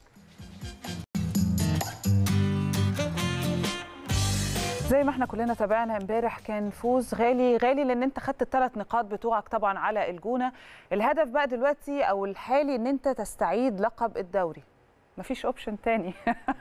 زي ما احنا كلنا تابعنا امبارح كان فوز غالي غالي لان انت خدت الثلاث نقاط بتوعك طبعا على الجونه الهدف بقى دلوقتي او الحالي ان انت تستعيد لقب الدوري مفيش اوبشن تاني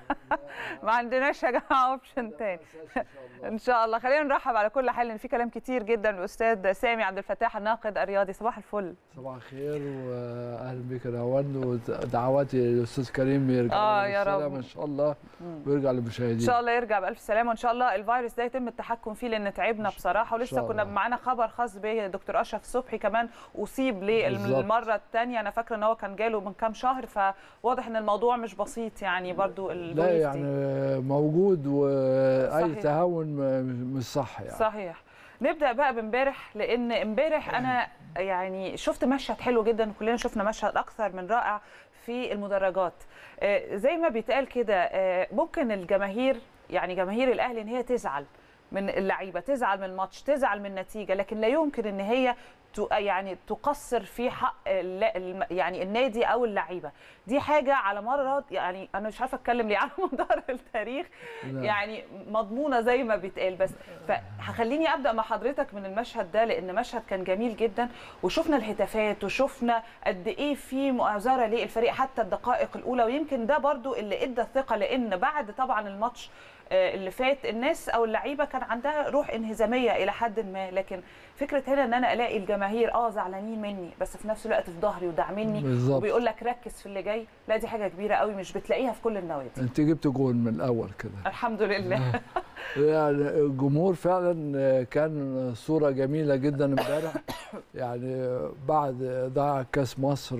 ما عندناش يا جماعه اوبشن تاني ان شاء الله خلينا نرحب على كل حال ان في كلام كتير جدا الاستاذ سامي عبد الفتاح الناقد الرياضي صباح الفل صباح الخير واهلا بك يا نهاوند ودعواتي للاستاذ كريم يرجع اه يا رب ان شاء الله ويرجع للمشاهدين ان شاء الله يرجع بالف سلامه وان شاء الله الفيروس ده يتم التحكم فيه لان تعبنا بصراحه ولسه كنا معانا خبر خاص بدكتور اشرف صبحي كمان اصيب للمره الثانيه انا فاكره ان هو كان جاله من كام شهر فواضح ان الموضوع مش بسيط يعني برضو لا يعني موجود واي تهاون مش صح يعني صحيح نبدا بقى بامبارح لان امبارح انا يعني شفت مشهد حلو جدا كلنا شفنا مشهد اكثر من رائع في المدرجات زي ما بيتقال كده ممكن الجماهير يعني جماهير الاهلي ان هي تزعل من اللعيبه تزعل من الماتش تزعل من النتيجه لكن لا يمكن ان هي يعني تقصر في حق يعني النادي او اللعيبه دي حاجه على مر يعني انا مش عارفه اتكلم ليه على مدار التاريخ لا. يعني مضمونه زي ما بيتقال بس فهخليني ابدا مع حضرتك من المشهد ده لان مشهد كان جميل جدا وشفنا الهتافات وشفنا قد ايه في مؤازره للفريق حتى الدقائق الاولى ويمكن ده برضو اللي ادى الثقه لان بعد طبعا الماتش اللي فات الناس او اللعيبه كان عندها روح انهزاميه الى حد ما لكن فكره هنا ان انا الاقي الجماهير اه زعلانين مني بس في نفس الوقت في ظهري وداعميني وبيقول لك ركز في اللي جاي لا دي حاجه كبيره قوي مش بتلاقيها في كل النوادي انت جبت جول من الاول كده الحمد لله يعني الجمهور فعلا كان صوره جميله جدا امبارح يعني بعد ضاع كاس مصر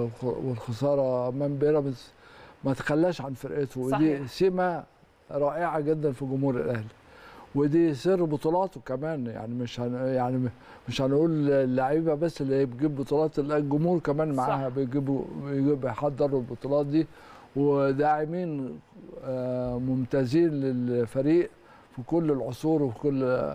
والخساره امام بيراميدز ما تخلاش عن فرقته ودي سمه رائعه جدا في جمهور الاهلي ودي سر بطولاته كمان يعني مش هن يعني مش هنقول اللعيبه بس اللي بتجيب بطولات الجمهور كمان معاها بيجيبوا بيحضروا البطولات دي وداعمين ممتازين للفريق في كل العصور وفي كل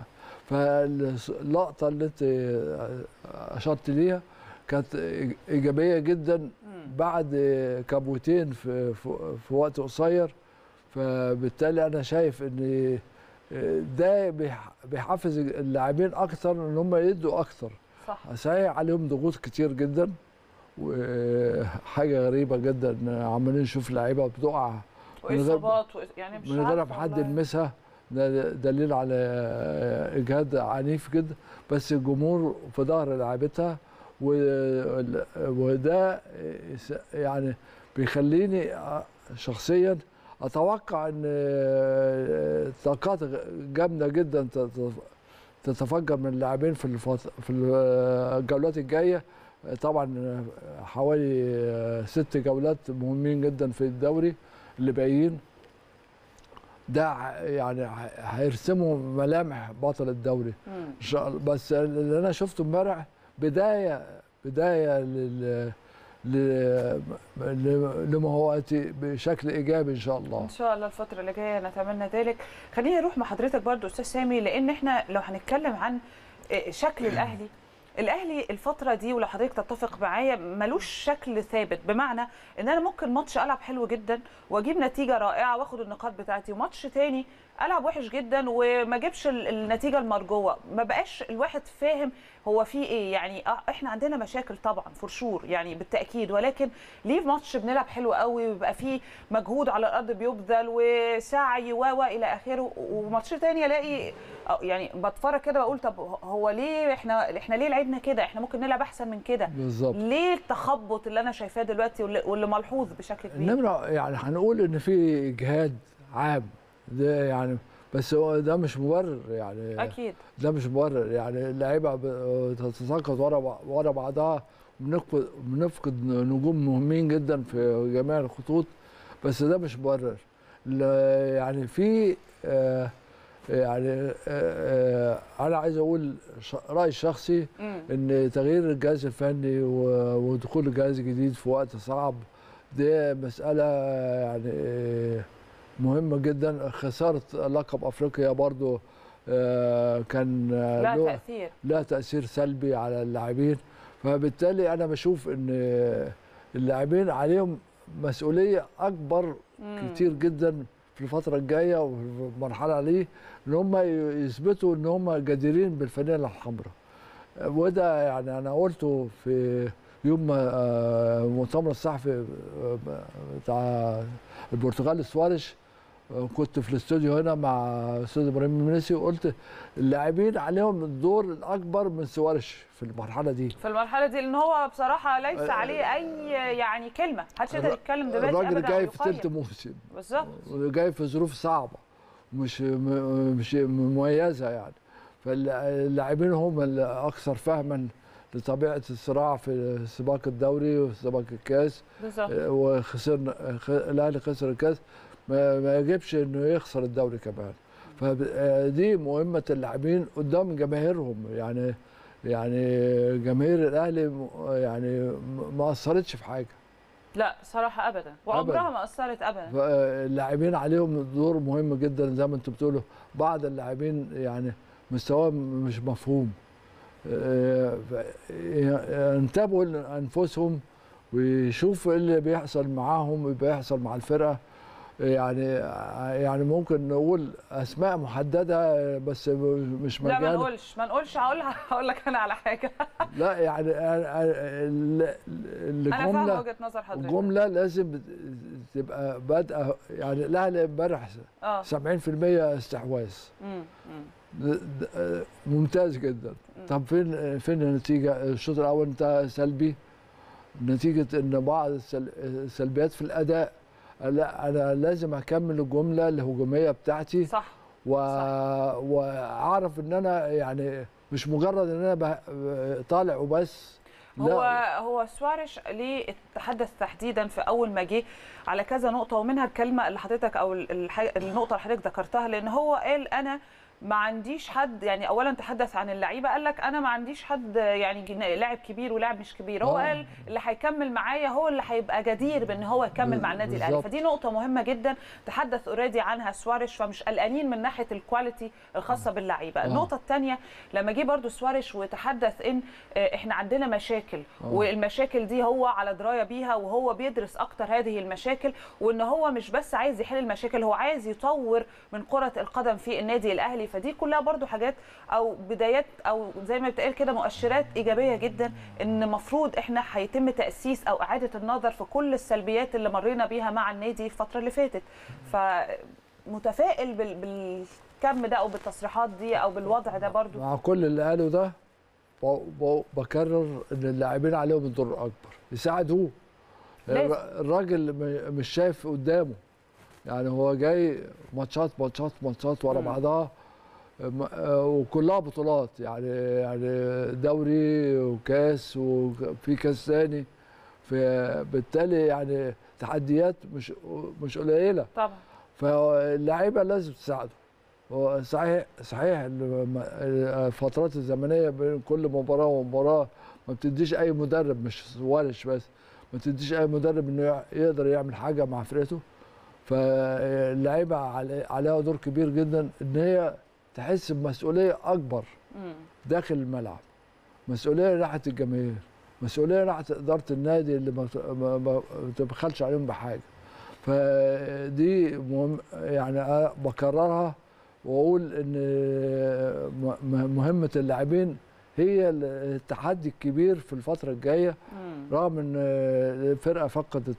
فاللقطه اللي انت اشرت ليها كانت ايجابيه جدا بعد كابوتين في, في وقت قصير فبالتالي انا شايف ان ده بيحفز اللاعبين اكثر ان هم يدوا اكثر صح صحيح عليهم ضغوط كتير جدا وحاجه غريبه جدا عمالين نشوف لعيبه بتقع واصابات يعني مش من غير ما حد يلمسها ده دليل على اجهاد عنيف جدا بس الجمهور في ظهر لعيبتها وده يعني بيخليني شخصيا اتوقع ان طاقات جامده جدا تتفجر من اللاعبين في الفط... في الجولات الجايه طبعا حوالي ست جولات مهمين جدا في الدوري اللي باقيين ده ع- يعني ه- هيرسموا ملامح بطل الدوري ان شاء الله بس اللي انا شفته امبارح بدايه بدايه لل ل- ل- لما هو ياتي بشكل ايجابي ان شاء الله ان شاء الله الفتره اللي جايه نتمنى ذلك خليني اروح مع حضرتك برضو استاذ سامي لان احنا لو هنتكلم عن إيه، شكل الاهلي الاهلي الفتره دي ولو حضرتك تتفق معايا ملوش شكل ثابت بمعنى ان انا ممكن ماتش العب حلو جدا واجيب نتيجه رائعه واخد النقاط بتاعتي وماتش تاني العب وحش جدا وما اجيبش ال- النتيجه المرجوه ما بقاش الواحد فاهم هو في ايه يعني آه، احنا عندنا مشاكل طبعا فور يعني بالتاكيد ولكن ليه في ماتش بنلعب حلو قوي ويبقى فيه مجهود على الارض بيبذل وسعي و و الى اخره وماتش تاني الاقي آه، يعني بتفرج كده بقول طب هو ليه احنا احنا ليه لعبنا كده احنا ممكن نلعب احسن من كده بالظبط. ليه التخبط اللي انا شايفاه دلوقتي واللي, واللي ملحوظ بشكل كبير النمرة يعني هنقول ان في اجهاد عام ده يعني بس هو ده مش مبرر يعني اكيد ده مش مبرر يعني اللعيبه ب- تتساقط ورا بع- ورا بعضها بنفقد بنفقد نجوم مهمين جدا في جميع الخطوط بس ده مش مبرر ل- يعني في آه، يعني آه، آه، انا عايز اقول ش- رايي الشخصي مم. ان تغيير الجهاز الفني و- ودخول الجهاز الجديد في وقت صعب دي مساله يعني آه، مهمه جدا خساره لقب افريقيا برضو آه، كان آه، لا له- تأثير. لها تاثير سلبي على اللاعبين فبالتالي انا بشوف ان اللاعبين عليهم مسؤوليه اكبر مم. كتير جدا في الفتره الجايه وفي المرحله دي ان هم يثبتوا ان هم جديرين بالفانيله الحمراء وده يعني انا قلته في يوم ما آه، المؤتمر الصحفي آه، بتاع البرتغال سواريش آه، كنت في الاستوديو هنا مع استاذ ابراهيم المنسي وقلت اللاعبين عليهم الدور الاكبر من سواريش في المرحله دي في المرحله دي لان هو بصراحه ليس آه، عليه اي يعني كلمه محدش يقدر يتكلم دلوقتي الراجل ابدا جاي في ويقيم. ثلث موسم بالظبط جاي في ظروف صعبه مش م- مش مميزه يعني فاللاعبين هم الاكثر فهما لطبيعه الصراع في سباق الدوري وسباق الكاس بالظبط. آه، وخسرنا خ- الاهلي خسر الكاس ما, ما يجبش انه يخسر الدوري كمان فدي مهمه اللاعبين قدام جماهيرهم يعني يعني جماهير الاهلي م- يعني م- ما اثرتش في حاجه لا صراحه ابدا وعمرها ما اثرت ابدا اللاعبين عليهم دور مهم جدا زي ما انتم بتقولوا بعض اللاعبين يعني مستواهم مش مفهوم آه، ف- ينتبهوا لانفسهم ويشوفوا ايه اللي بيحصل معاهم وبيحصل مع الفرقه يعني يعني ممكن نقول اسماء محدده بس مش لا ما مجال نقولش ما نقولش هقول هقول لك انا على حاجه لا يعني ال- ال- انا فاهمه الجمله وجهه نظر حضرتك الجمله لازم تبقى بادئه يعني الاهلي امبارح اه 70% استحواذ مم. مم. د- د- ممتاز جدا طب فين فين النتيجه الشوط الاول انتهى سلبي نتيجه ان بعض السل- السلبيات في الاداء لا انا لازم اكمل الجمله الهجوميه بتاعتي صح و... واعرف ان انا يعني مش مجرد ان انا به... طالع وبس هو هو سواريش ليه تحدث تحديدا في اول ما جه على كذا نقطه ومنها الكلمه اللي حضرتك او الح... النقطه اللي حضرتك ذكرتها لان هو قال انا ما عنديش حد يعني اولا تحدث عن اللعيبه قال لك انا ما عنديش حد يعني جن- لاعب كبير ولاعب مش كبير هو آه. قال اللي هيكمل معايا هو اللي هيبقى جدير بان هو يكمل مع النادي الاهلي بالظبط. فدي نقطه مهمه جدا تحدث اوريدي عنها سواريش فمش قلقانين من ناحيه الكواليتي الخاصه باللعيبه آه. النقطه الثانيه لما جه برضو سواريش وتحدث ان آه، احنا عندنا مشاكل آه. والمشاكل دي هو على درايه بيها وهو بيدرس اكتر هذه المشاكل وان هو مش بس عايز يحل المشاكل هو عايز يطور من كره القدم في النادي الاهلي فدي كلها برضو حاجات او بدايات او زي ما بتقال كده مؤشرات ايجابيه جدا ان مفروض احنا هيتم تاسيس او اعاده النظر في كل السلبيات اللي مرينا بيها مع النادي الفتره اللي فاتت فمتفائل بال- بالكم ده او بالتصريحات دي او بالوضع ده برضو مع كل اللي قاله ده ب- ب- بكرر ان اللاعبين عليهم الدور الاكبر يساعدوه لازم. الر- الراجل م- مش شايف قدامه يعني هو جاي ماتشات ماتشات ماتشات ورا مم. بعضها م- آه، وكلها بطولات يعني يعني دوري وكاس وفي كاس ثاني فبالتالي يعني تحديات مش مش قليله طبعا فاللعيبه لازم تساعده هو صحيح صحيح الم- الفترات الزمنيه بين كل مباراه ومباراه ما بتديش اي مدرب مش ولش بس ما تديش اي مدرب انه يع- يقدر يعمل حاجه مع فرقته فاللعيبه علي- عليها دور كبير جدا ان هي تحس بمسؤوليه اكبر داخل الملعب مسؤوليه ناحيه الجماهير مسؤوليه ناحيه اداره النادي اللي ما ما- ما تبخلش عليهم بحاجه فدي مهم يعني أنا بكررها واقول ان م- م- مهمه اللاعبين هي التحدي الكبير في الفتره الجايه رغم ان الفرقه فقدت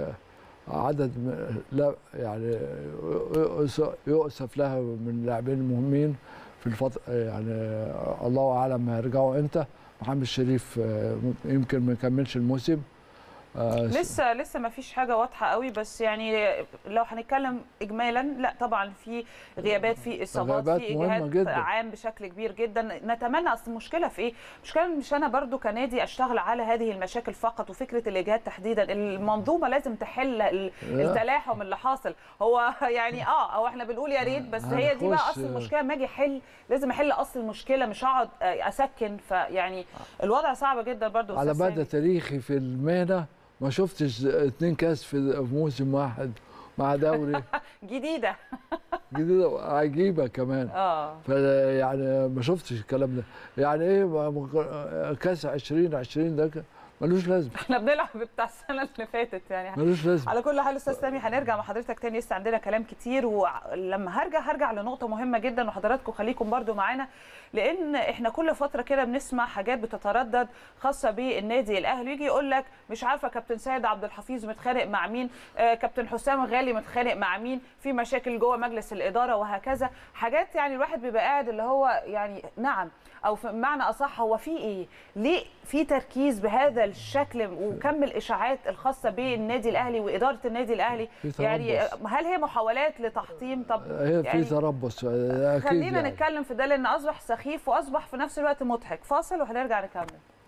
عدد م- لا يعني يؤس- يؤسف لها من لاعبين مهمين في الفتره يعني الله اعلم هيرجعوا امتى محمد شريف يمكن ما يكملش الموسم آه، لسه لسه ما فيش حاجه واضحه قوي بس يعني لو هنتكلم اجمالا لا طبعا في غيابات في اصابات غيابات في مهمة اجهاد جدا. عام بشكل كبير جدا نتمنى اصل المشكله في ايه المشكله مش انا برضو كنادي اشتغل على هذه المشاكل فقط وفكره الاجهاد تحديدا المنظومه لازم تحل ال- لا. التلاحم اللي حاصل هو يعني اه او احنا بنقول يا ريت بس هي دي بقى هنخش- اصل المشكله لما اجي احل لازم احل اصل المشكله مش هقعد آه، اسكن فيعني الوضع صعب جدا برضو على أستاذ مدى تاريخي في المهنه ما شفتش اتنين كاس في في موسم واحد مع دوري جديده جديده عجيبه كمان اه فيعني ما شفتش الكلام ده يعني ايه ما- ما- كاس 2020 ده ك- ملوش لازمه احنا بنلعب بتاع السنه اللي فاتت يعني ملوش لازمة. على كل حال استاذ سامي هنرجع مع حضرتك تاني لسه عندنا كلام كتير ولما هرجع هرجع لنقطه مهمه جدا وحضراتكم خليكم برضو معانا لان احنا كل فتره كده بنسمع حاجات بتتردد خاصه بالنادي الاهلي يجي يقول لك مش عارفه كابتن سيد عبد الحفيظ متخانق مع مين آه كابتن حسام غالي متخانق مع مين في مشاكل جوه مجلس الاداره وهكذا حاجات يعني الواحد بيبقى قاعد اللي هو يعني نعم او في معنى اصح هو في ايه ليه في تركيز بهذا الشكل وكم الاشاعات الخاصه بالنادي الاهلي واداره النادي الاهلي في يعني تربص. هل هي محاولات لتحطيم طب هي في يعني تربص اكيد خلينا يعني. نتكلم في ده لان اصبح سخيف واصبح في نفس الوقت مضحك فاصل وهنرجع نكمل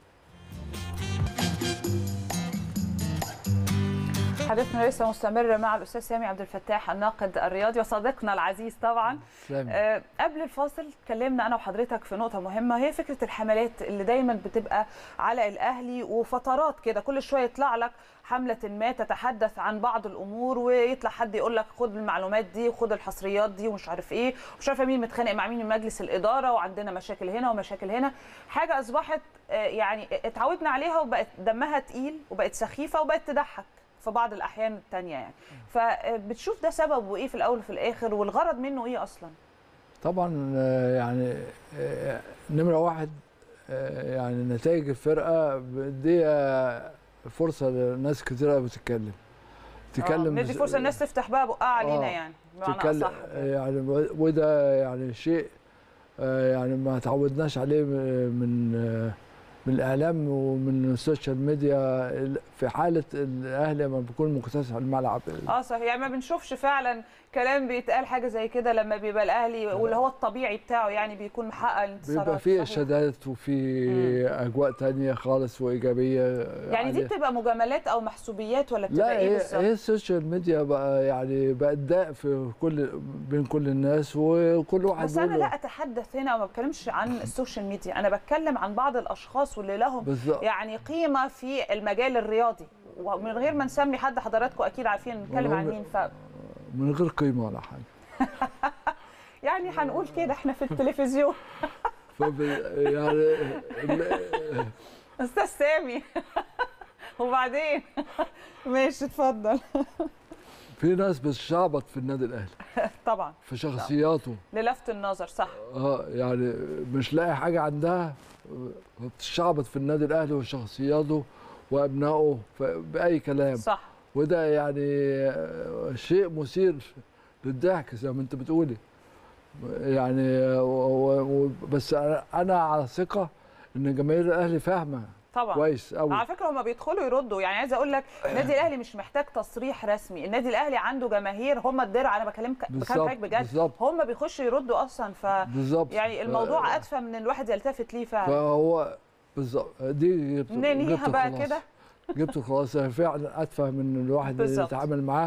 حديثنا لسه مستمر مع الاستاذ سامي عبد الفتاح الناقد الرياضي وصديقنا العزيز طبعا سامي. آه، قبل الفاصل اتكلمنا انا وحضرتك في نقطه مهمه هي فكره الحملات اللي دايما بتبقى على الاهلي وفترات كده كل شويه يطلع لك حمله ما تتحدث عن بعض الامور ويطلع حد يقول لك خد المعلومات دي وخد الحصريات دي ومش عارف ايه ومش عارفه مين متخانق مع مين من مجلس الاداره وعندنا مشاكل هنا ومشاكل هنا حاجه اصبحت آه، يعني اتعودنا عليها وبقت دمها تقيل وبقت سخيفه وبقت تضحك في بعض الاحيان التانية يعني فبتشوف ده سببه ايه في الاول وفي الاخر والغرض منه ايه اصلا طبعا آه، يعني آه، نمره واحد آه، يعني نتائج الفرقه دي فرصه لناس كتيره بتتكلم تتكلم ندي بس- فرصه الناس تفتح بقى بقها علينا آه، يعني بمعنى تتكلم اصح يعني وده يعني شيء آه، يعني ما تعودناش عليه من آه، من الاعلام ومن السوشيال ميديا في حاله الاهلي لما بيكون مكتسح الملعب اه صحيح يعني ما بنشوفش فعلا كلام بيتقال حاجه زي كده لما بيبقى الاهلي واللي هو الطبيعي بتاعه يعني بيكون محقق الانتصارات بيبقى في صحيح. ارشادات وفي اجواء تانية خالص وايجابيه يعني دي عالية. بتبقى مجاملات او محسوبيات ولا بتبقى لا ايه هي, بالظبط هي السوشيال ميديا بقى يعني بقت داء في كل بين كل الناس وكل واحد بس انا بيقول لا اتحدث هنا وما بتكلمش عن السوشيال ميديا انا بتكلم عن بعض الاشخاص واللي لهم بالظبط. يعني قيمه في المجال الرياضي ومن غير ما نسمي حد حضراتكم اكيد عارفين نتكلم عن والله مين ف من غير قيمه ولا حاجه يعني هنقول كده احنا في التلفزيون فب... يعني ال- استاذ سامي وبعدين ماشي اتفضل في ناس بتشعبط في النادي الاهلي طبعا في شخصياته للفت النظر صح اه يعني مش لاقي حاجه عندها بتشعبط في النادي الاهلي وشخصياته وابنائه ف- باي كلام صح وده يعني آه، شيء مثير للضحك زي ما انت بتقولي يعني و- و- بس انا أنا على ثقه ان جماهير الاهلي فاهمه طبعا كويس قوي على فكره هما بيدخلوا يردوا يعني عايزه اقول لك النادي الاهلي مش محتاج تصريح رسمي النادي الاهلي عنده جماهير هم الدرع انا بكلمك بالظبط، بكلمك بجد بالظبط. هم بيخشوا يردوا اصلا ف بالظبط. يعني الموضوع اتفه من الواحد يلتفت ليه فعلا فهو بالظبط دي جبت ننهيها جبت بقى الخلاصة. كده جبت الخلاصه فعلا اتفه من الواحد اللي بالظبط. يتعامل معاه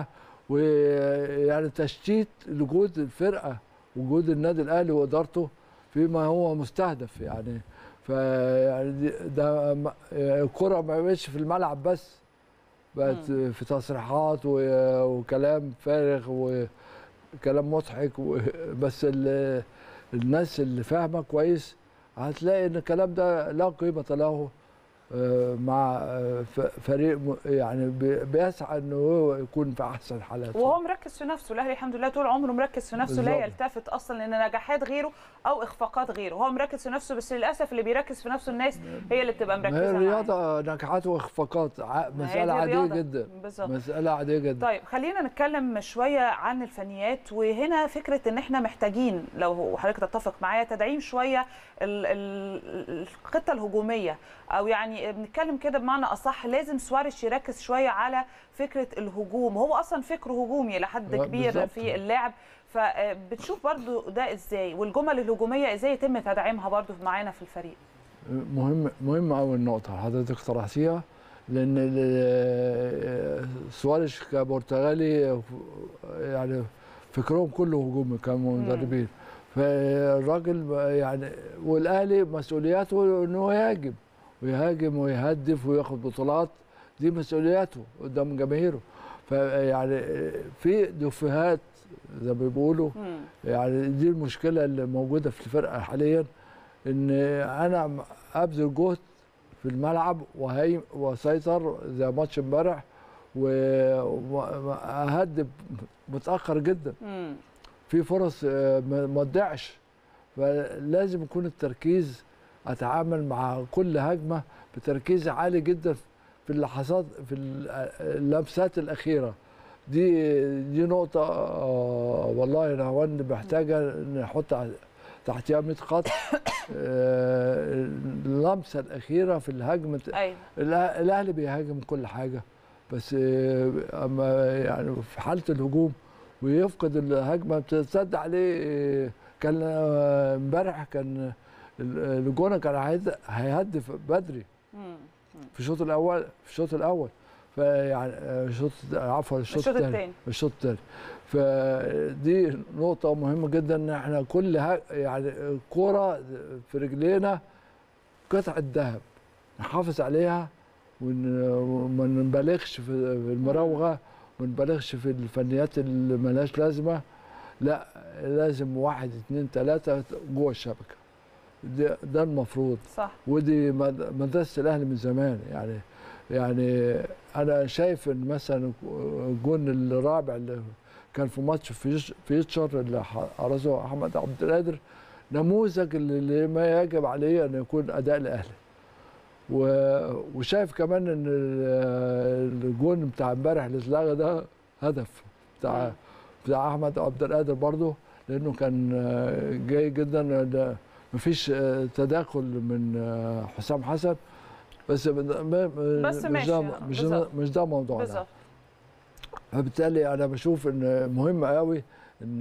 ويعني تشتيت لجهود الفرقه وجهود النادي الاهلي وادارته فيما هو مستهدف يعني فيعني دي- ده م- الكره ما بقتش في الملعب بس بقت في تصريحات و- وكلام فارغ وكلام مضحك و- بس ال- الناس اللي فاهمه كويس هتلاقي ان الكلام ده لا قيمه له آه، مع آه، ف- فريق م- يعني بي- بيسعى انه هو يكون في احسن حالاته وهو مركز في نفسه الاهلي الحمد لله طول عمره مركز في نفسه لا بالظبط. يلتفت اصلا لان نجاحات غيره او اخفاقات غيره هو مركز في نفسه بس للاسف اللي بيركز في نفسه الناس هي اللي بتبقى ما هي مركزه معاه الرياضه نجاحات واخفاقات ع- ما هي مساله دي عاديه الرياضة. جدا بالظبط. مساله عاديه جدا طيب خلينا نتكلم شويه عن الفنيات وهنا فكره ان احنا محتاجين لو حضرتك تتفق معايا تدعيم شويه ال- ال- الخطه الهجوميه او يعني بنتكلم كده بمعنى اصح لازم سواريش يركز شويه على فكره الهجوم هو اصلا فكره هجومي لحد آه، كبير بالظبط. في اللعب فبتشوف برضو ده ازاي والجمل الهجوميه ازاي يتم تدعيمها برضو معانا في الفريق مهم مهم قوي النقطة اللي حضرتك طرحتيها لأن ال- سواريش كبرتغالي يعني فكرهم كله هجومي كمدربين فالراجل يعني والأهلي مسؤولياته إنه يهاجم ويهاجم ويهدف وياخد بطولات دي مسؤولياته قدام جماهيره فيعني في دفهات زي ما بيقولوا يعني دي المشكلة اللي موجودة في الفرقة حاليا ان انا ابذل جهد في الملعب وهي واسيطر زي ماتش امبارح واهدف متاخر جدا في فرص آه، ما ما تضيعش فلازم يكون التركيز اتعامل مع كل هجمه بتركيز عالي جدا في اللحظات في اللمسات الاخيره دي دي نقطه آه، والله يا نهوان محتاجه نحط تحتها 100 خط آه، اللمسه الاخيره في الهجمه ايوه الأه- الاهلي بيهاجم كل حاجه بس آه، اما يعني في حاله الهجوم ويفقد الهجمه بتصدق عليه آه، كان آه، امبارح كان ال- الجونه كان هيهد- هيهدف بدري في الشوط الاول في الشوط الاول فيعني آه، الشوط عفوا الشوط الشوط الثاني التاني. الشوط الثاني فدي نقطة مهمة جدا ان احنا كل ها يعني الكورة في رجلينا قطعة ذهب نحافظ عليها ون- وما نبالغش في في المراوغة وما نبالغش في الفنيات اللي ملهاش لازمة لا لازم واحد اتنين تلاتة جوه الشبكة ده, ده المفروض صح ودي مد- مدرسة الأهلي من زمان يعني يعني أنا شايف إن مثلا الجون الرابع اللي كان في ماتش فيش- فيتشر اللي حرزه أحمد عبد القادر نموذج اللي اللي ما يجب عليه أن يكون أداء الأهلي و- وشايف كمان إن ال- الجون بتاع امبارح اللي اتلغى ده هدف بتاع بتاع أحمد عبد القادر برضه لأنه كان جاي جدا ده مفيش تداخل من حسام حسن بس ما- ما- بس مش ماشي، ده آه، مش ده بالظبط. مش ده موضوعنا بالظبط فبالتالي انا بشوف ان مهم قوي ان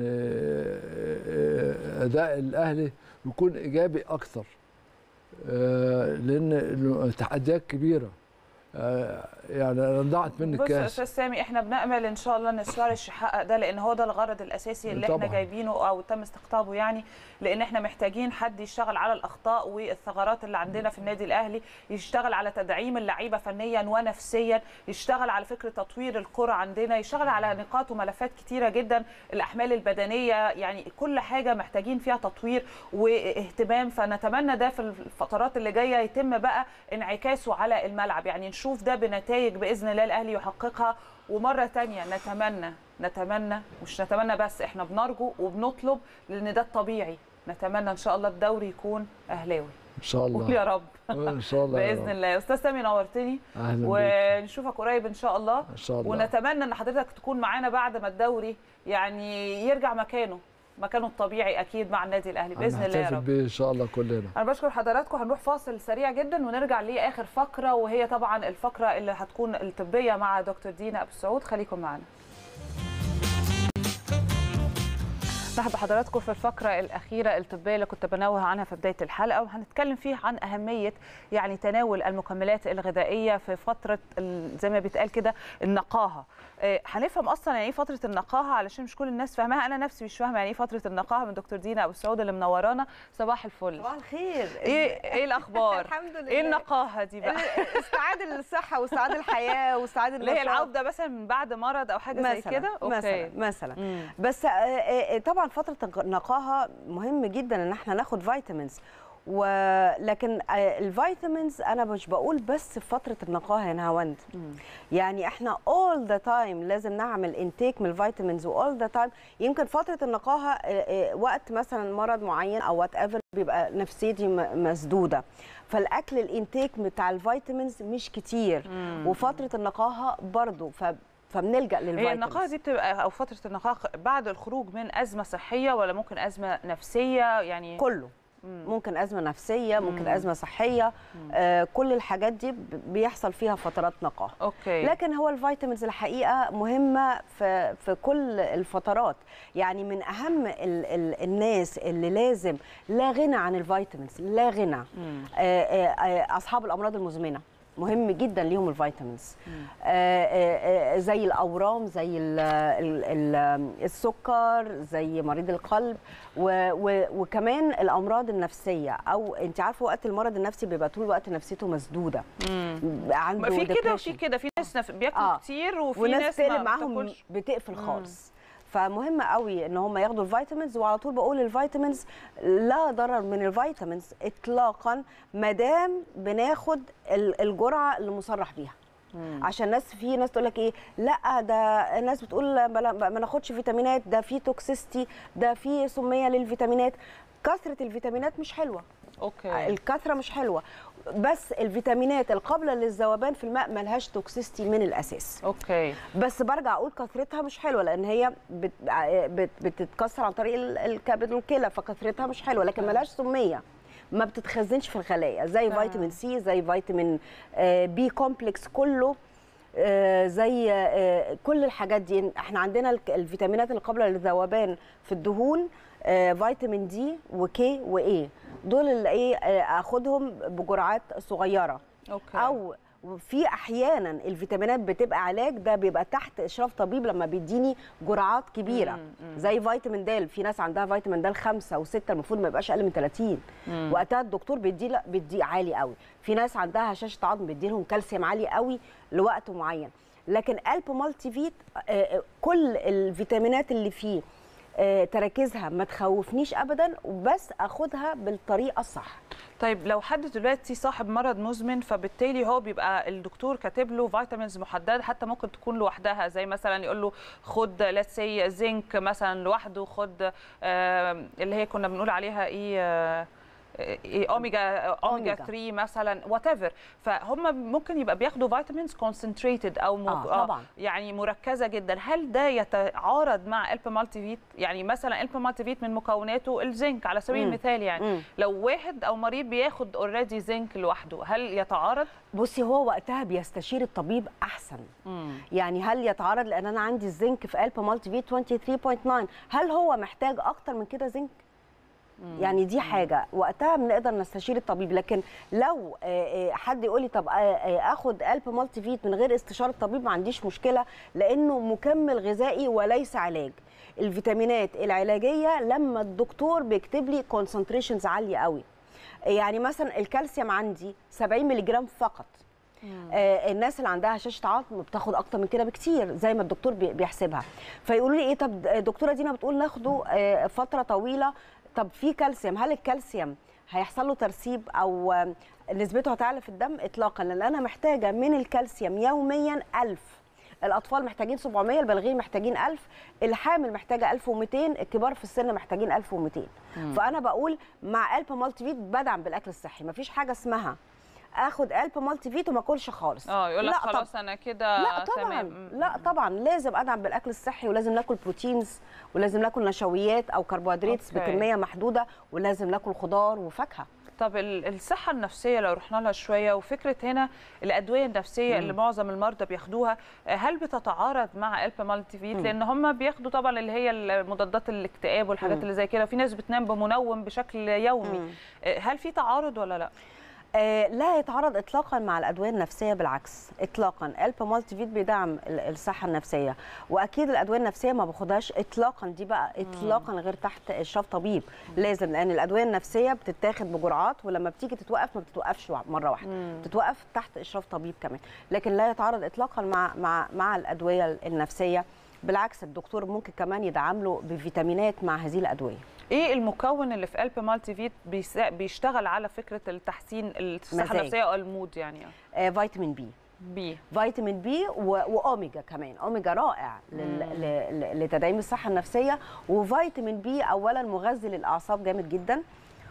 اداء الاهلي يكون ايجابي اكثر آه، لان التحديات كبيره آه، يعني انا ضاعت مني بص يا الكاس استاذ سامي احنا بنامل ان شاء الله ان سواريش يحقق ده لان هو ده الغرض الاساسي اللي احنا طبعاً. جايبينه او تم استقطابه يعني لان احنا محتاجين حد يشتغل على الاخطاء والثغرات اللي عندنا في النادي الاهلي يشتغل على تدعيم اللعيبه فنيا ونفسيا يشتغل على فكره تطوير الكره عندنا يشتغل على نقاط وملفات كتيره جدا الاحمال البدنيه يعني كل حاجه محتاجين فيها تطوير واهتمام فنتمنى ده في الفترات اللي جايه يتم بقى انعكاسه على الملعب يعني نشوف ده بنتائج باذن الله الاهلي يحققها ومره تانية نتمنى نتمنى مش نتمنى بس احنا بنرجو وبنطلب لان ده الطبيعي نتمنى ان شاء الله الدوري يكون اهلاوي ان شاء الله قول يا رب ان شاء الله يا باذن رب. الله استاذ سامي نورتني أهلاً بيك. ونشوفك قريب ان شاء الله ان شاء الله ونتمنى ان حضرتك تكون معانا بعد ما الدوري يعني يرجع مكانه مكانه الطبيعي اكيد مع النادي الاهلي باذن الله يا هنحتفل رب بيه ان شاء الله كلنا انا بشكر حضراتكم هنروح فاصل سريع جدا ونرجع لاخر فقره وهي طبعا الفقره اللي هتكون الطبيه مع دكتور دينا ابو السعود خليكم معنا نرحب بحضراتكم في الفقرة الأخيرة الطبية اللي كنت بنوه عنها في بداية الحلقة وهنتكلم فيه عن أهمية يعني تناول المكملات الغذائية في فترة ال- زي ما بيتقال كده النقاهة آه، هنفهم أصلا يعني إيه فترة النقاهة علشان مش كل الناس فاهماها أنا نفسي مش فاهمة يعني إيه فترة النقاهة من دكتور دينا أبو السعود اللي منورانا صباح الفل صباح الخير إيه إيه الأخبار؟ الحمد لله إيه النقاهة دي بقى؟ استعاد الصحه واستعاد الحياه واستعاد اللي هي النشاط. العودة مثلا من بعد مرض أو حاجة زي مثلاً- كده؟ مثلا مثلا بس آه، آه، طبعا فتره النقاهه مهم جدا ان احنا ناخد فيتامينز ولكن آه، الفيتامينز انا مش بقول بس في فتره النقاهه يا نهاوند يعني احنا all the time لازم نعمل انتيك من الفيتامينز all the time يمكن فتره النقاهه آه، آه، وقت مثلا مرض معين او وات ايفر بيبقى نفسيتي م- مسدوده فالاكل الانتيك بتاع الفيتامينز مش كتير مم. وفتره النقاهه برضو ف فبنلجا هي للفيتامينز النقاهه دي بتبقى او فتره النقاهه بعد الخروج من ازمه صحيه ولا ممكن ازمه نفسيه يعني كله ممكن ازمه نفسيه ممكن مم. ازمه صحيه آه كل الحاجات دي ب- بيحصل فيها فترات نقاهه اوكي لكن هو الفيتامينز الحقيقه مهمه في في كل الفترات يعني من اهم ال ال الناس اللي لازم لا غنى عن الفيتامينز لا غنى آه آه آه اصحاب الامراض المزمنه مهم جدا ليهم الفيتامينز آه آه آه زي الاورام زي ال ال ال السكر زي مريض القلب و و وكمان الامراض النفسيه او انت عارفه وقت المرض النفسي بيبقى طول الوقت نفسيته مسدوده عنده في كده وفي depression. كده في ناس نف... بياكلوا آه. آه. كتير وفي وناس ناس تقلب ما معاهم بتاكلش. بتقفل خالص فمهم قوي ان هم ياخدوا الفيتامينز وعلى طول بقول الفيتامينز لا ضرر من الفيتامينز اطلاقا ما دام بناخد ال- الجرعه اللي مصرح بيها عشان ناس في ناس تقول لك ايه لا ده الناس بتقول ما ما ناخدش فيتامينات ده في توكسيستي ده في سميه للفيتامينات كثره الفيتامينات مش حلوه اوكي الكثره مش حلوه بس الفيتامينات القابله للذوبان في الماء ملهاش توكسيستي من الاساس اوكي بس برجع اقول كثرتها مش حلوه لان هي بت بت بتتكسر عن طريق ال- الكبد والكلى فكثرتها مش حلوه لكن ملهاش سميه ما بتتخزنش في الخلايا زي آه. فيتامين سي زي فيتامين آه، بي كومبلكس كله آه، زي آه، كل الحاجات دي احنا عندنا الك- الفيتامينات اللي قابله للذوبان في الدهون آه، فيتامين دي وكي واي دول اللي ايه آه، اخدهم بجرعات صغيره اوكي او في احيانا الفيتامينات بتبقى علاج ده بيبقى تحت اشراف طبيب لما بيديني جرعات كبيره مم، مم. زي فيتامين د في ناس عندها فيتامين د خمسة وستة المفروض ما يبقاش اقل من 30 مم. وقتها الدكتور بيدي لا بيدي عالي قوي في ناس عندها هشاشه عظم بيدي لهم كالسيوم عالي قوي لوقت معين لكن الب مالتي فيت آه، آه، كل الفيتامينات اللي فيه آه، تركيزها ما تخوفنيش ابدا وبس اخدها بالطريقه الصح طيب لو حد دلوقتي صاحب مرض مزمن فبالتالي هو بيبقى الدكتور كاتب له فيتامينز محدده حتى ممكن تكون لوحدها زي مثلا يقول له خد ليتس سي زنك مثلا لوحده خد آه اللي هي كنا بنقول عليها ايه آه إيه اوميجا اوميجا أوميجا. 3 مثلا وات ايفر فهم ممكن يبقى بياخدوا فيتامينز كونسنتريتد او مك... آه، طبعاً. يعني مركزه جدا هل ده يتعارض مع الب مالتي فيت يعني مثلا الب مالتي فيت من مكوناته الزنك على سبيل مم. المثال يعني مم. لو واحد او مريض بياخد اوريدي زنك لوحده هل يتعارض بصي هو وقتها بيستشير الطبيب احسن يعني هل يتعارض لان انا عندي الزنك في الب مالتي فيت 23.9 هل هو محتاج اكتر من كده زنك يعني دي حاجه وقتها بنقدر نستشير الطبيب لكن لو آه، آه، حد يقول لي طب آه، آه، اخد الب مالتي فيت من غير استشاره الطبيب ما عنديش مشكله لانه مكمل غذائي وليس علاج الفيتامينات العلاجيه لما الدكتور بيكتب لي كونسنتريشنز عاليه قوي يعني مثلا الكالسيوم عندي 70 مللي جرام فقط آه، الناس اللي عندها هشاشه عظم بتاخد اكتر من كده بكتير زي ما الدكتور بي- بيحسبها فيقولوا لي ايه طب دكتوره دينا بتقول ناخده آه، فتره طويله طب في كالسيوم هل الكالسيوم هيحصل له ترسيب او آه، نسبته هتعلى في الدم اطلاقا لان انا محتاجه من الكالسيوم يوميا 1000 الاطفال محتاجين 700 البالغين محتاجين 1000 الحامل محتاجه 1200 الكبار في السن محتاجين 1200 مم. فانا بقول مع الب مالتي فيت بدعم بالاكل الصحي مفيش حاجه اسمها اخد الب مالتي فيت وما اكلش خالص اه يقول لك لا خلاص طب- انا كده لا طبعا تمام لا طبعا لازم ادعم بالاكل الصحي ولازم ناكل بروتينز ولازم ناكل نشويات او كربوهيدرات أوكي. بكميه محدوده ولازم ناكل خضار وفاكهه طب ال- الصحة النفسية لو رحنا لها شوية وفكرة هنا الأدوية النفسية اللي معظم المرضى بياخدوها آه، هل بتتعارض مع ألب مالتي فيت مم. لأن هم بياخدوا طبعا اللي هي مضادات الاكتئاب والحاجات مم. اللي زي كده وفي ناس بتنام بمنوم بشكل يومي مم. آه، هل في تعارض ولا لا؟ آه، لا يتعارض اطلاقا مع الادويه النفسيه بالعكس اطلاقا الب مالتي فيت بيدعم ال- الصحه النفسيه واكيد الادويه النفسيه ما باخدهاش اطلاقا دي بقى اطلاقا غير تحت اشراف طبيب لازم لان الادويه النفسيه بتتاخد بجرعات ولما بتيجي تتوقف ما بتتوقفش وع- مره واحده مم. بتتوقف تحت اشراف طبيب كمان لكن لا يتعارض اطلاقا مع مع مع الادويه النفسيه بالعكس الدكتور ممكن كمان يدعم له بفيتامينات مع هذه الادويه ايه المكون اللي في ألب مالتي فيت بيسا- بيشتغل على فكرة التحسين الصحة مزاج. النفسية أو المود يعني آه فيتامين بي بي فيتامين بي و... واوميجا كمان اوميجا رائع لل... ل... ل... لتدعيم الصحه النفسيه وفيتامين بي اولا مغذي للاعصاب جامد جدا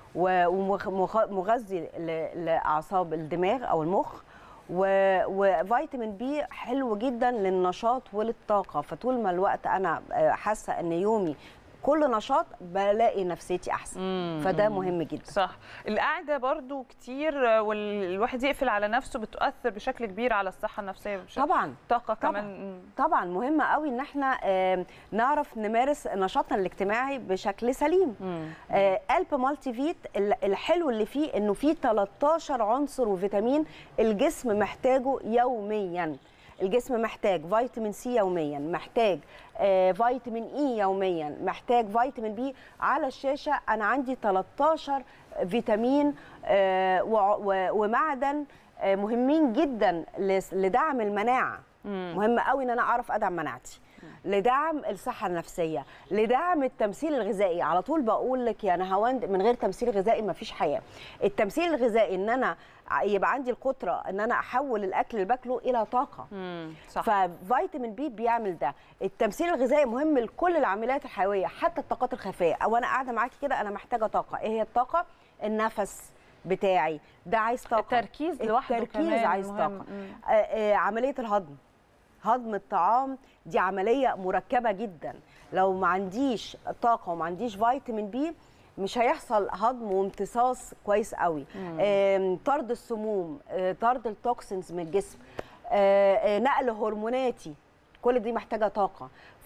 ومغذي ل... لاعصاب الدماغ او المخ و... وفيتامين بي حلو جدا للنشاط وللطاقه فطول ما الوقت انا آه، حاسه ان يومي كل نشاط بلاقي نفسيتي احسن مم. فده مم. مهم جدا صح القعده برضو كتير آه، والواحد يقفل على نفسه بتؤثر بشكل كبير على الصحه النفسيه بشكل طبعا طاقه طبعاً. كمان طبعا مهم قوي ان احنا آم، نعرف نمارس نشاطنا الاجتماعي بشكل سليم آه، قلب مالتي فيت ال- الحلو اللي فيه انه فيه 13 عنصر وفيتامين الجسم محتاجه يوميا الجسم محتاج فيتامين سي يوميا محتاج آه، فيتامين اي يوميا محتاج فيتامين بي على الشاشه انا عندي 13 فيتامين آه، وع- و- ومعدن آه، مهمين جدا لس- لدعم المناعه مهم قوي ان انا اعرف ادعم مناعتي لدعم الصحه النفسيه لدعم التمثيل الغذائي على طول بقول لك يا نهاوند من غير تمثيل غذائي مفيش حياه التمثيل الغذائي ان انا ع- يبقى عندي القدره ان انا احول الاكل اللي باكله الى طاقه صح. ففيتامين بي بيعمل ده التمثيل الغذائي مهم لكل العمليات الحيويه حتى الطاقات الخفيه او انا قاعده معاكي كده انا محتاجه طاقه ايه هي الطاقه النفس بتاعي ده عايز طاقه التركيز لوحده التركيز كمان عايز مهم. طاقه آه، آه، عمليه الهضم هضم الطعام دي عمليه مركبه جدا لو ما عنديش طاقه وما عنديش فيتامين بي مش هيحصل هضم وامتصاص كويس قوي مم. آم، طرد السموم آه، طرد التوكسينز من الجسم آه، آه، نقل هرموناتي كل دي محتاجه طاقه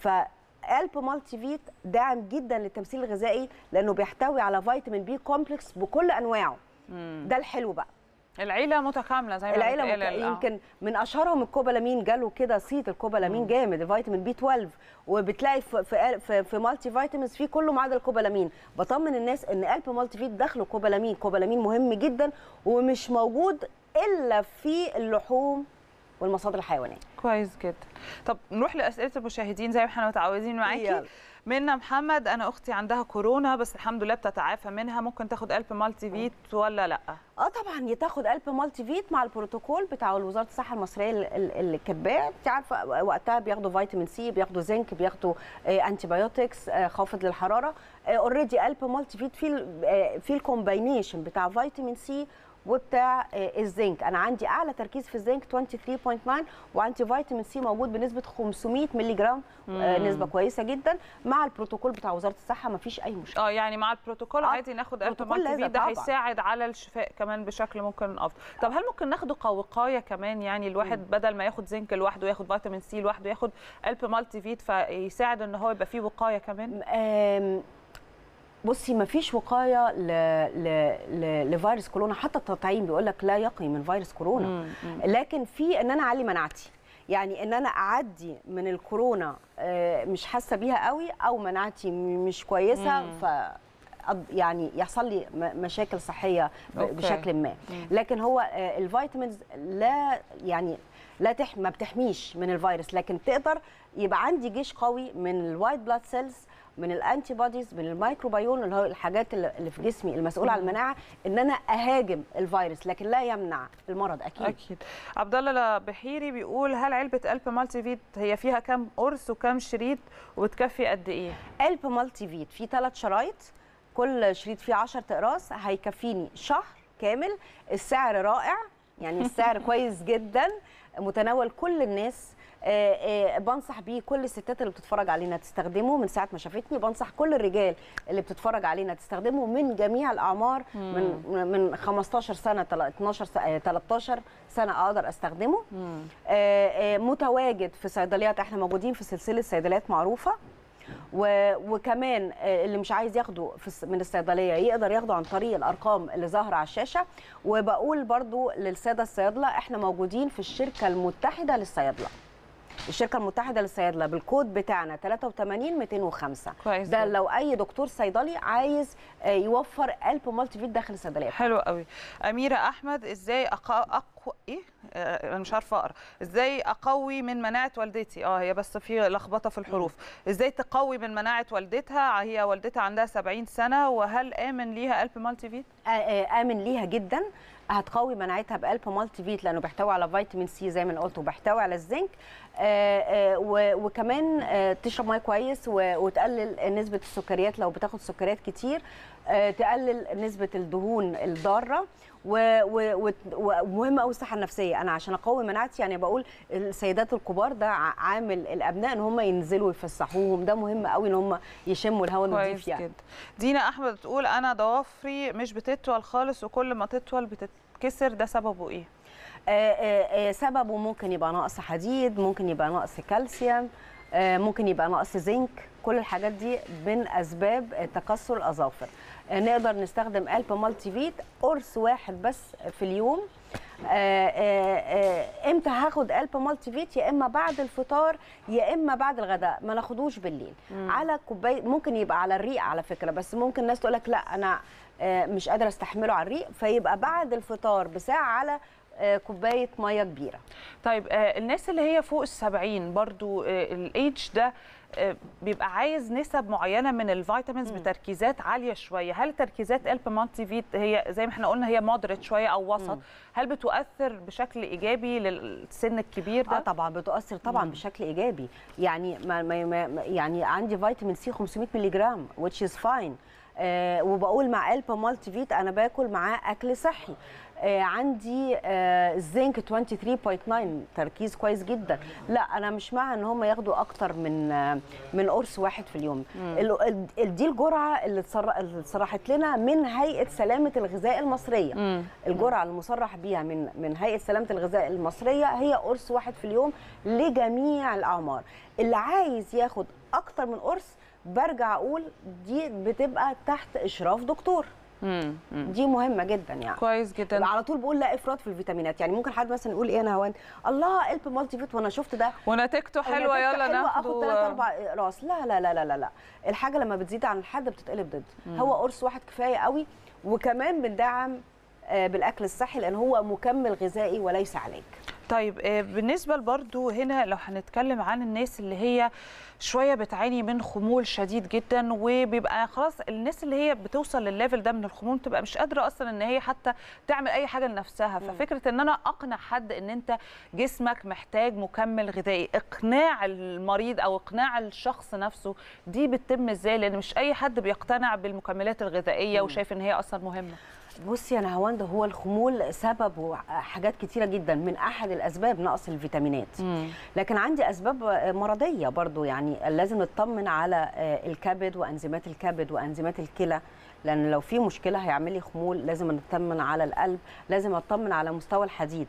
فالب مالتي فيت داعم جدا للتمثيل الغذائي لانه بيحتوي على فيتامين بي كومبلكس بكل انواعه ده الحلو بقى العيله متكامله زي ما العيله بتقال مت... ال- آه. يمكن من اشهرهم الكوبالامين جاله كده صيت الكوبالامين جامد الفيتامين بي 12 وبتلاقي في في, في, في مالتي فيتامينز فيه كله ما عدا الكوبالامين بطمن الناس ان قلب مالتي فيت داخله كوبالامين كوبالامين مهم جدا ومش موجود الا في اللحوم والمصادر الحيوانيه كويس جدا طب نروح لاسئله المشاهدين زي ما احنا متعودين معاكي يلا. منا محمد انا اختي عندها كورونا بس الحمد لله بتتعافى منها ممكن تاخد قلب مالتي فيت ولا لا اه طبعا تاخد قلب مالتي فيت مع البروتوكول بتاع وزاره الصحه المصريه ال- ال- اللي كاتباه انت عارفه وقتها بياخدوا فيتامين سي بياخدوا زنك بياخدوا انتي بايوتكس خافض للحراره اوريدي قلب مالتي فيت في ال- آه، في الكومباينيشن بتاع فيتامين سي وبتاع آه، الزنك انا عندي اعلى تركيز في الزنك 23.9 وعندي فيتامين سي موجود بنسبه 500 مللي جرام آه، مم. نسبه كويسه جدا مع البروتوكول بتاع وزاره الصحه ما فيش اي مشكله اه يعني مع البروتوكول آه، عادي ناخد قلب بروتوكول مالتي لازم فيت ده طبعاً. هيساعد على الشفاء كمان بشكل ممكن افضل طب هل ممكن ناخده كوقايه كمان يعني الواحد بدل ما ياخد زنك لوحده ياخد فيتامين سي لوحده ياخد قلب مالتي فيت فيساعد ان هو يبقى فيه وقايه كمان آم، بصي ما فيش وقايه ل... ل... ل... لفيروس كورونا حتى التطعيم بيقول لك لا يقي من فيروس كورونا مم، مم. لكن في ان انا اعلي مناعتي يعني ان انا اعدي من الكورونا آه، مش حاسه بيها قوي او مناعتي م- مش كويسه مم. ف أض- يعني يحصل لي م- مشاكل صحيه ب- أوكي. بشكل ما مم. لكن هو آه، الفيتامينز لا يعني لا تح ما بتحميش من الفيروس لكن تقدر يبقى عندي جيش قوي من الوايت بلاد سيلز من الانتي بوديز من الميكروبيون اللي هو الحاجات اللي اللي في جسمي المسؤوله عن مم. المناعه ان انا اهاجم الفيروس لكن لا يمنع المرض اكيد اكيد عبد الله بحيري بيقول هل علبه قلب مالتي فيت هي فيها كام قرص وكام شريط وبتكفي قد ايه قلب مالتي فيت فيه ثلاث شرايط كل شريط فيه 10 اقراص هيكفيني شهر كامل السعر رائع يعني السعر كويس جدا متناول كل الناس آه، آه، بنصح بيه كل الستات اللي بتتفرج علينا تستخدمه من ساعه ما شافتني بنصح كل الرجال اللي بتتفرج علينا تستخدمه من جميع الاعمار من من 15 سنه تل- 12 س- آه، 13 سنه اقدر استخدمه آه، آه، متواجد في صيدليات احنا موجودين في سلسله صيدليات معروفه و... وكمان آه، اللي مش عايز ياخده في الس- من الصيدليه يقدر ياخده عن طريق الارقام اللي ظاهره على الشاشه وبقول برضو للساده الصيادله احنا موجودين في الشركه المتحده للصيادله الشركه المتحده للصيادله بالكود بتاعنا 83 205 كويس ده جدا. لو اي دكتور صيدلي عايز آه، يوفر قلب مالتي فيت داخل الصيدليه حلو قوي اميره احمد ازاي أق... اقوى ايه آه، انا مش عارفه اقرا ازاي اقوي من مناعه والدتي اه هي بس في لخبطه في الحروف ازاي تقوي من مناعه والدتها هي والدتها عندها 70 سنه وهل امن ليها قلب مالتي فيت آه، آه، امن ليها جدا هتقوي مناعتها بقلب مالتي فيت لانه بيحتوي على فيتامين سي زي ما أنا قلت وبيحتوي على الزنك آه، آه، و- وكمان آه، تشرب ميه كويس و- وتقلل نسبه السكريات لو بتاخد سكريات كتير آه، تقلل نسبه الدهون الضاره و- و- وت- ومهم قوي الصحه النفسيه انا عشان اقوي مناعتي يعني بقول السيدات الكبار ده ع- عامل الابناء ان هم ينزلوا يفسحوهم ده مهم قوي ان هم يشموا الهواء النظيف كويس يعني جدا دينا احمد بتقول انا ضوافري مش بتطول خالص وكل ما تطول بتتكسر ده سببه ايه آه، آه، آه، سببه ممكن يبقى نقص حديد ممكن يبقى نقص كالسيوم آه، ممكن يبقى نقص زنك كل الحاجات دي من اسباب آه، تكسر الاظافر آه، نقدر نستخدم قلب مالتي فيت قرص واحد بس في اليوم آه، آه، آه، امتى هاخد قلب مالتي فيت يا اما بعد الفطار يا اما بعد الغداء ما ناخدوش بالليل مم. على كوبايه ممكن يبقى على الريق على فكره بس ممكن الناس تقول لك لا انا آه، مش قادره استحمله على الريق فيبقى بعد الفطار بساعه على آه، كوبايه ميه كبيره طيب آه، الناس اللي هي فوق السبعين برضو آه، الايدج ده آه، بيبقى عايز نسب معينه من الفيتامينز بتركيزات عاليه شويه هل تركيزات الب مالتي فيت هي زي ما احنا قلنا هي مودريت شويه او وسط مم. هل بتؤثر ببشكل ايجابي للسن الكبير ده اه طبعا بتؤثر طبعا مم. بشكل ايجابي يعني ما ما ما يعني عندي فيتامين سي 500 مللي جرام which is fine آه وبقول مع الب مالتي فيت انا باكل معاه اكل صحي آه عندي آه زنك 23.9 تركيز كويس جدا لا انا مش مع ان هم ياخدوا اكتر من آه من قرص واحد في اليوم مم. ال- ال- ال- دي الجرعه اللي اتصر- اللي اتصرحت لنا من هيئه سلامه الغذاء المصريه الجرعه المصرح بيها من من هيئه سلامه الغذاء المصريه هي قرص واحد في اليوم لجميع الاعمار اللي عايز ياخد اكتر من قرص برجع اقول دي بتبقى تحت اشراف دكتور مم. مم. دي مهمه جدا يعني كويس جدا على طول بقول لا افراط في الفيتامينات يعني ممكن حد مثلا يقول ايه انا هوان الله قلب مالتي فيت وانا شفت ده ونتيجته حلوه ونتيجته يلا حلوة، ناخده اخد 3 4 اقراص لا لا لا لا لا لا الحاجه لما بتزيد عن الحد بتتقلب ضد مم. هو قرص واحد كفايه قوي وكمان بندعم آه، بالاكل الصحي لان هو مكمل غذائي وليس علاج طيب آه، بالنسبه برضو هنا لو هنتكلم عن الناس اللي هي شويه بتعاني من خمول شديد جدا وبيبقى خلاص الناس اللي هي بتوصل للليفل ده من الخمول بتبقى مش قادره اصلا ان هي حتى تعمل اي حاجه لنفسها ففكره ان انا اقنع حد ان انت جسمك محتاج مكمل غذائي اقناع المريض او اقناع الشخص نفسه دي بتتم ازاي لان مش اي حد بيقتنع بالمكملات الغذائيه وشايف ان هي اصلا مهمه بصي يا نهاوند هو الخمول سبب حاجات كتيره جدا من احد الاسباب نقص الفيتامينات مم. لكن عندي اسباب مرضيه برضو يعني لازم نطمن على الكبد وانزيمات الكبد وانزيمات الكلى لان لو في مشكله هيعمل لي خمول لازم نطمن على القلب لازم اطمن على مستوى الحديد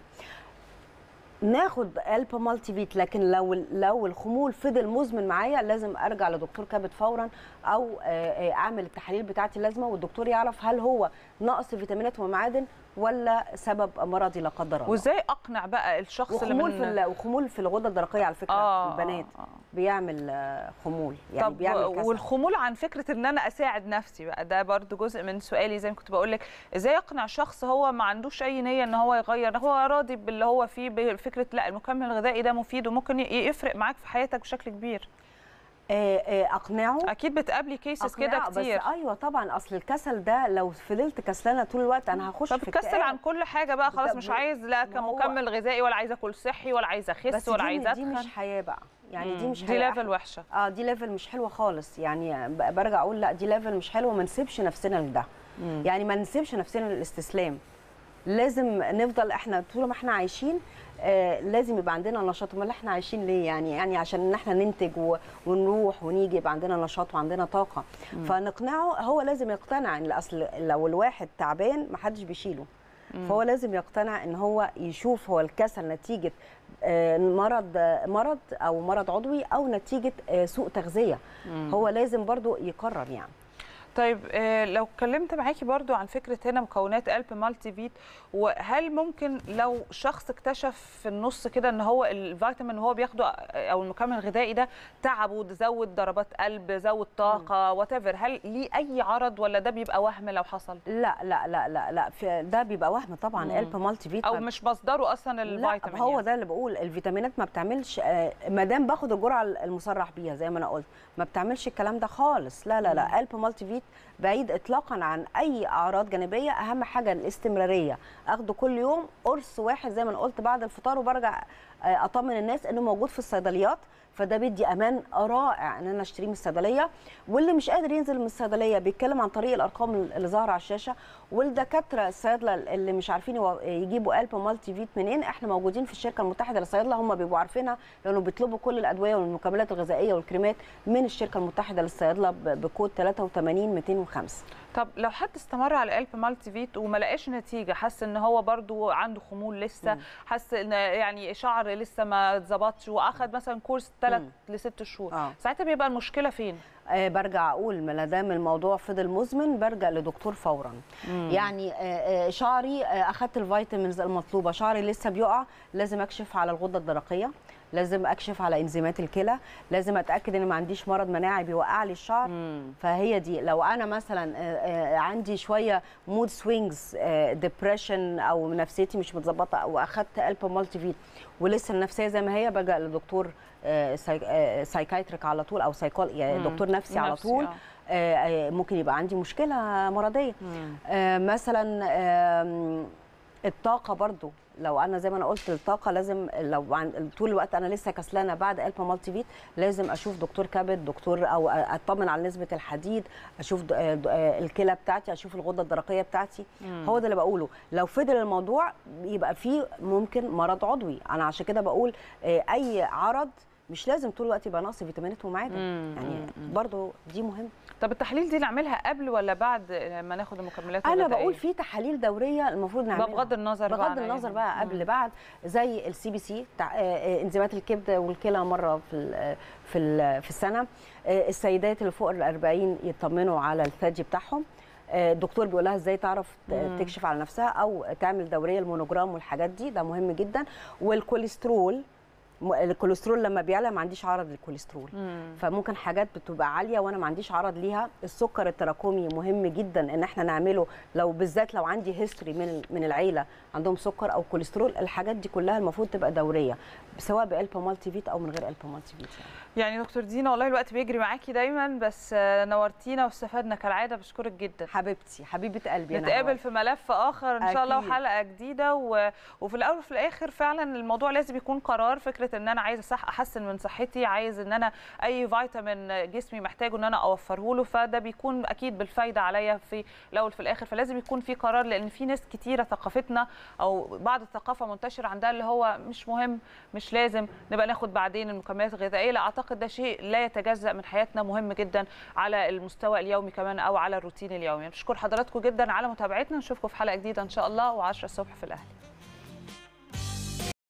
ناخد قلب مالتي فيت لكن لو لو الخمول فضل مزمن معايا لازم ارجع لدكتور كبد فورا او آه، آه، اعمل التحاليل بتاعتي اللازمه والدكتور يعرف هل هو نقص فيتامينات ومعادن ولا سبب مرضي لا قدر الله وازاي اقنع بقى الشخص اللي وخمول من في ال- وخمول في الغده الدرقيه على فكره آه، في البنات آه، آه. بيعمل آه، خمول يعني طب بيعمل كسل والخمول عن فكره ان انا اساعد نفسي بقى ده برضو جزء من سؤالي زي ما كنت بقول لك ازاي اقنع شخص هو ما عندوش اي نيه ان هو يغير هو راضي باللي هو فيه بفكره لا المكمل الغذائي ده مفيد وممكن ي- يفرق معاك في حياتك بشكل كبير آه، آه، اقنعه اكيد بتقابلي كيسز كده أقنعه، كتير بس ايوه طبعا اصل الكسل ده لو فضلت كسلانه طول الوقت انا هخش في فبتكسل اكتئاب. عن كل حاجه بقى خلاص طب مش و- عايز لا ما هو- كمكمل غذائي ولا عايزه اكل صحي ولا عايزه اخس بس ولا دي- عايزه دي اتخن مش حياه بقى يعني دي مم، مش دي حياه ليفل إحنا- وحشه اه دي ليفل مش حلوه خالص يعني ب- برجع اقول لا دي ليفل مش حلوه ما نسيبش نفسنا لده مم. يعني ما نسيبش نفسنا للاستسلام لازم نفضل احنا طول ما احنا عايشين آه لازم يبقى عندنا نشاط امال احنا عايشين ليه يعني يعني عشان ان احنا ننتج و- ونروح ونيجي يبقى عندنا نشاط وعندنا طاقه مم. فنقنعه هو لازم يقتنع ان اصل لو الواحد تعبان محدش بيشيله مم. فهو لازم يقتنع ان هو يشوف هو الكسل نتيجه آه، مرض آه، مرض او مرض عضوي او نتيجه آه، سوء تغذيه مم. هو لازم برضو يقرر يعني طيب آه، لو اتكلمت معاكي برضو عن فكره هنا مكونات قلب مالتي فيت وهل ممكن لو شخص اكتشف في النص كده ان هو الفيتامين وهو بياخده آه، او المكمل الغذائي ده تعبه زود ضربات قلب زود طاقه وات هل ليه اي عرض ولا ده بيبقى وهم لو حصل لا لا لا لا لا في ده بيبقى وهم طبعا مم. قلب مالتي فيت او ما- مش مصدره اصلا لا الفيتامين هو يعني. ده اللي بقول الفيتامينات ما بتعملش آه، ما دام باخد الجرعه المصرح بيها زي ما انا قلت ما بتعملش الكلام ده خالص لا لا لا قلب مالتي فيت بعيد اطلاقا عن اي اعراض جانبيه اهم حاجه الاستمراريه اخده كل يوم قرص واحد زي ما انا قلت بعد الفطار وبرجع آه، اطمن الناس انه موجود في الصيدليات فده بيدي امان رائع ان انا اشتريه من الصيدليه واللي مش قادر ينزل من الصيدليه بيتكلم عن طريق الارقام اللي ظاهره على الشاشه والدكاتره الصيادله اللي مش عارفين يو- يجيبوا قلب مالتي فيت منين احنا موجودين في الشركه المتحده للصيادله هم بيبقوا عارفينها لانه بيطلبوا كل الادويه والمكملات الغذائيه والكريمات من الشركه المتحده للصيادله ب- بكود 83 205 طب لو حد استمر على قلب مالتي فيت وما لقاش نتيجه حس ان هو برضو عنده خمول لسه حس ان يعني شعر لسه ما اتظبطش واخد مثلا كورس 3 لست شهور آه. ساعتها بيبقى المشكله فين آه برجع اقول ما دام الموضوع فضل مزمن برجع لدكتور فورا مم. يعني آه آه شعري آه اخدت الفيتامينز المطلوبه شعري لسه بيقع لازم اكشف على الغده الدرقيه لازم اكشف على انزيمات الكلى لازم اتاكد ان ما عنديش مرض مناعي بيوقع لي الشعر فهي دي لو انا مثلا آه، آه، عندي شويه مود سوينجز ديبريشن او نفسيتي مش متظبطه او اخدت الب مالتي فيت ولسه النفسيه زي ما هي بلجا لدكتور سايكايتريك على طول او سايكول يعني مم. دكتور نفسي على نفسي، طول آه. آه، آه، ممكن يبقى عندي مشكله مرضيه آه، مثلا آم، الطاقه برضو لو انا زي ما انا قلت الطاقه لازم لو عن طول الوقت انا لسه كسلانه بعد البا مالتي فيت لازم اشوف دكتور كبد دكتور او اطمن على نسبه الحديد اشوف د- آه، د- آه، الكلى بتاعتي اشوف الغده الدرقيه بتاعتي مم. هو ده اللي بقوله لو فضل الموضوع يبقى فيه ممكن مرض عضوي انا عشان كده بقول آه، اي عرض مش لازم طول الوقت يبقى نقص فيتامينات ومعادن مم. يعني مم. برضو دي مهم طب التحاليل دي نعملها قبل ولا بعد ما ناخد المكملات انا الغذائية؟ بقول في تحاليل دوريه المفروض بقى نعملها بغض النظر بقى بغض عن النظر أي بقى حاجة. قبل بعد زي السي بي سي انزيمات الكبد والكلى مره في ال في ال في السنه آه، السيدات اللي فوق ال 40 يطمنوا على الثدي بتاعهم آه، الدكتور بيقول لها ازاي تعرف ت- مم. تكشف على نفسها او تعمل دوريه المونوجرام والحاجات دي ده مهم جدا والكوليسترول م- الكوليسترول لما بيعلى ما عنديش عرض للكوليسترول مم. فممكن حاجات بتبقى عاليه وانا ما عنديش عرض ليها السكر التراكمي مهم جدا ان احنا نعمله لو بالذات لو عندي هيستوري من من العيله عندهم سكر او كوليسترول الحاجات دي كلها المفروض تبقى دوريه سواء بالبا مالتي فيت او من غير البا مالتي فيت يعني. يعني دكتور دينا والله الوقت بيجري معاكي دايما بس آه، نورتينا واستفدنا كالعاده بشكرك جدا حبيبتي حبيبه قلبي أنا نتقابل هواك. في ملف اخر ان شاء الله أكيد. وحلقه جديده و... وفي الاول وفي الاخر فعلا الموضوع لازم يكون قرار فكره ان انا عايزه صح احسن من صحتي عايز ان انا اي فيتامين جسمي محتاجه ان انا اوفره له فده بيكون اكيد بالفايده عليا في الاول في الاخر فلازم يكون في قرار لان في ناس كتيره ثقافتنا او بعض الثقافه منتشره عندها اللي هو مش مهم مش لازم نبقى ناخد بعدين المكملات الغذائيه لا اعتقد ده شيء لا يتجزا من حياتنا مهم جدا على المستوى اليومي كمان او على الروتين اليومي بشكر حضراتكم جدا على متابعتنا نشوفكم في حلقه جديده ان شاء الله و10 الصبح في الاهلي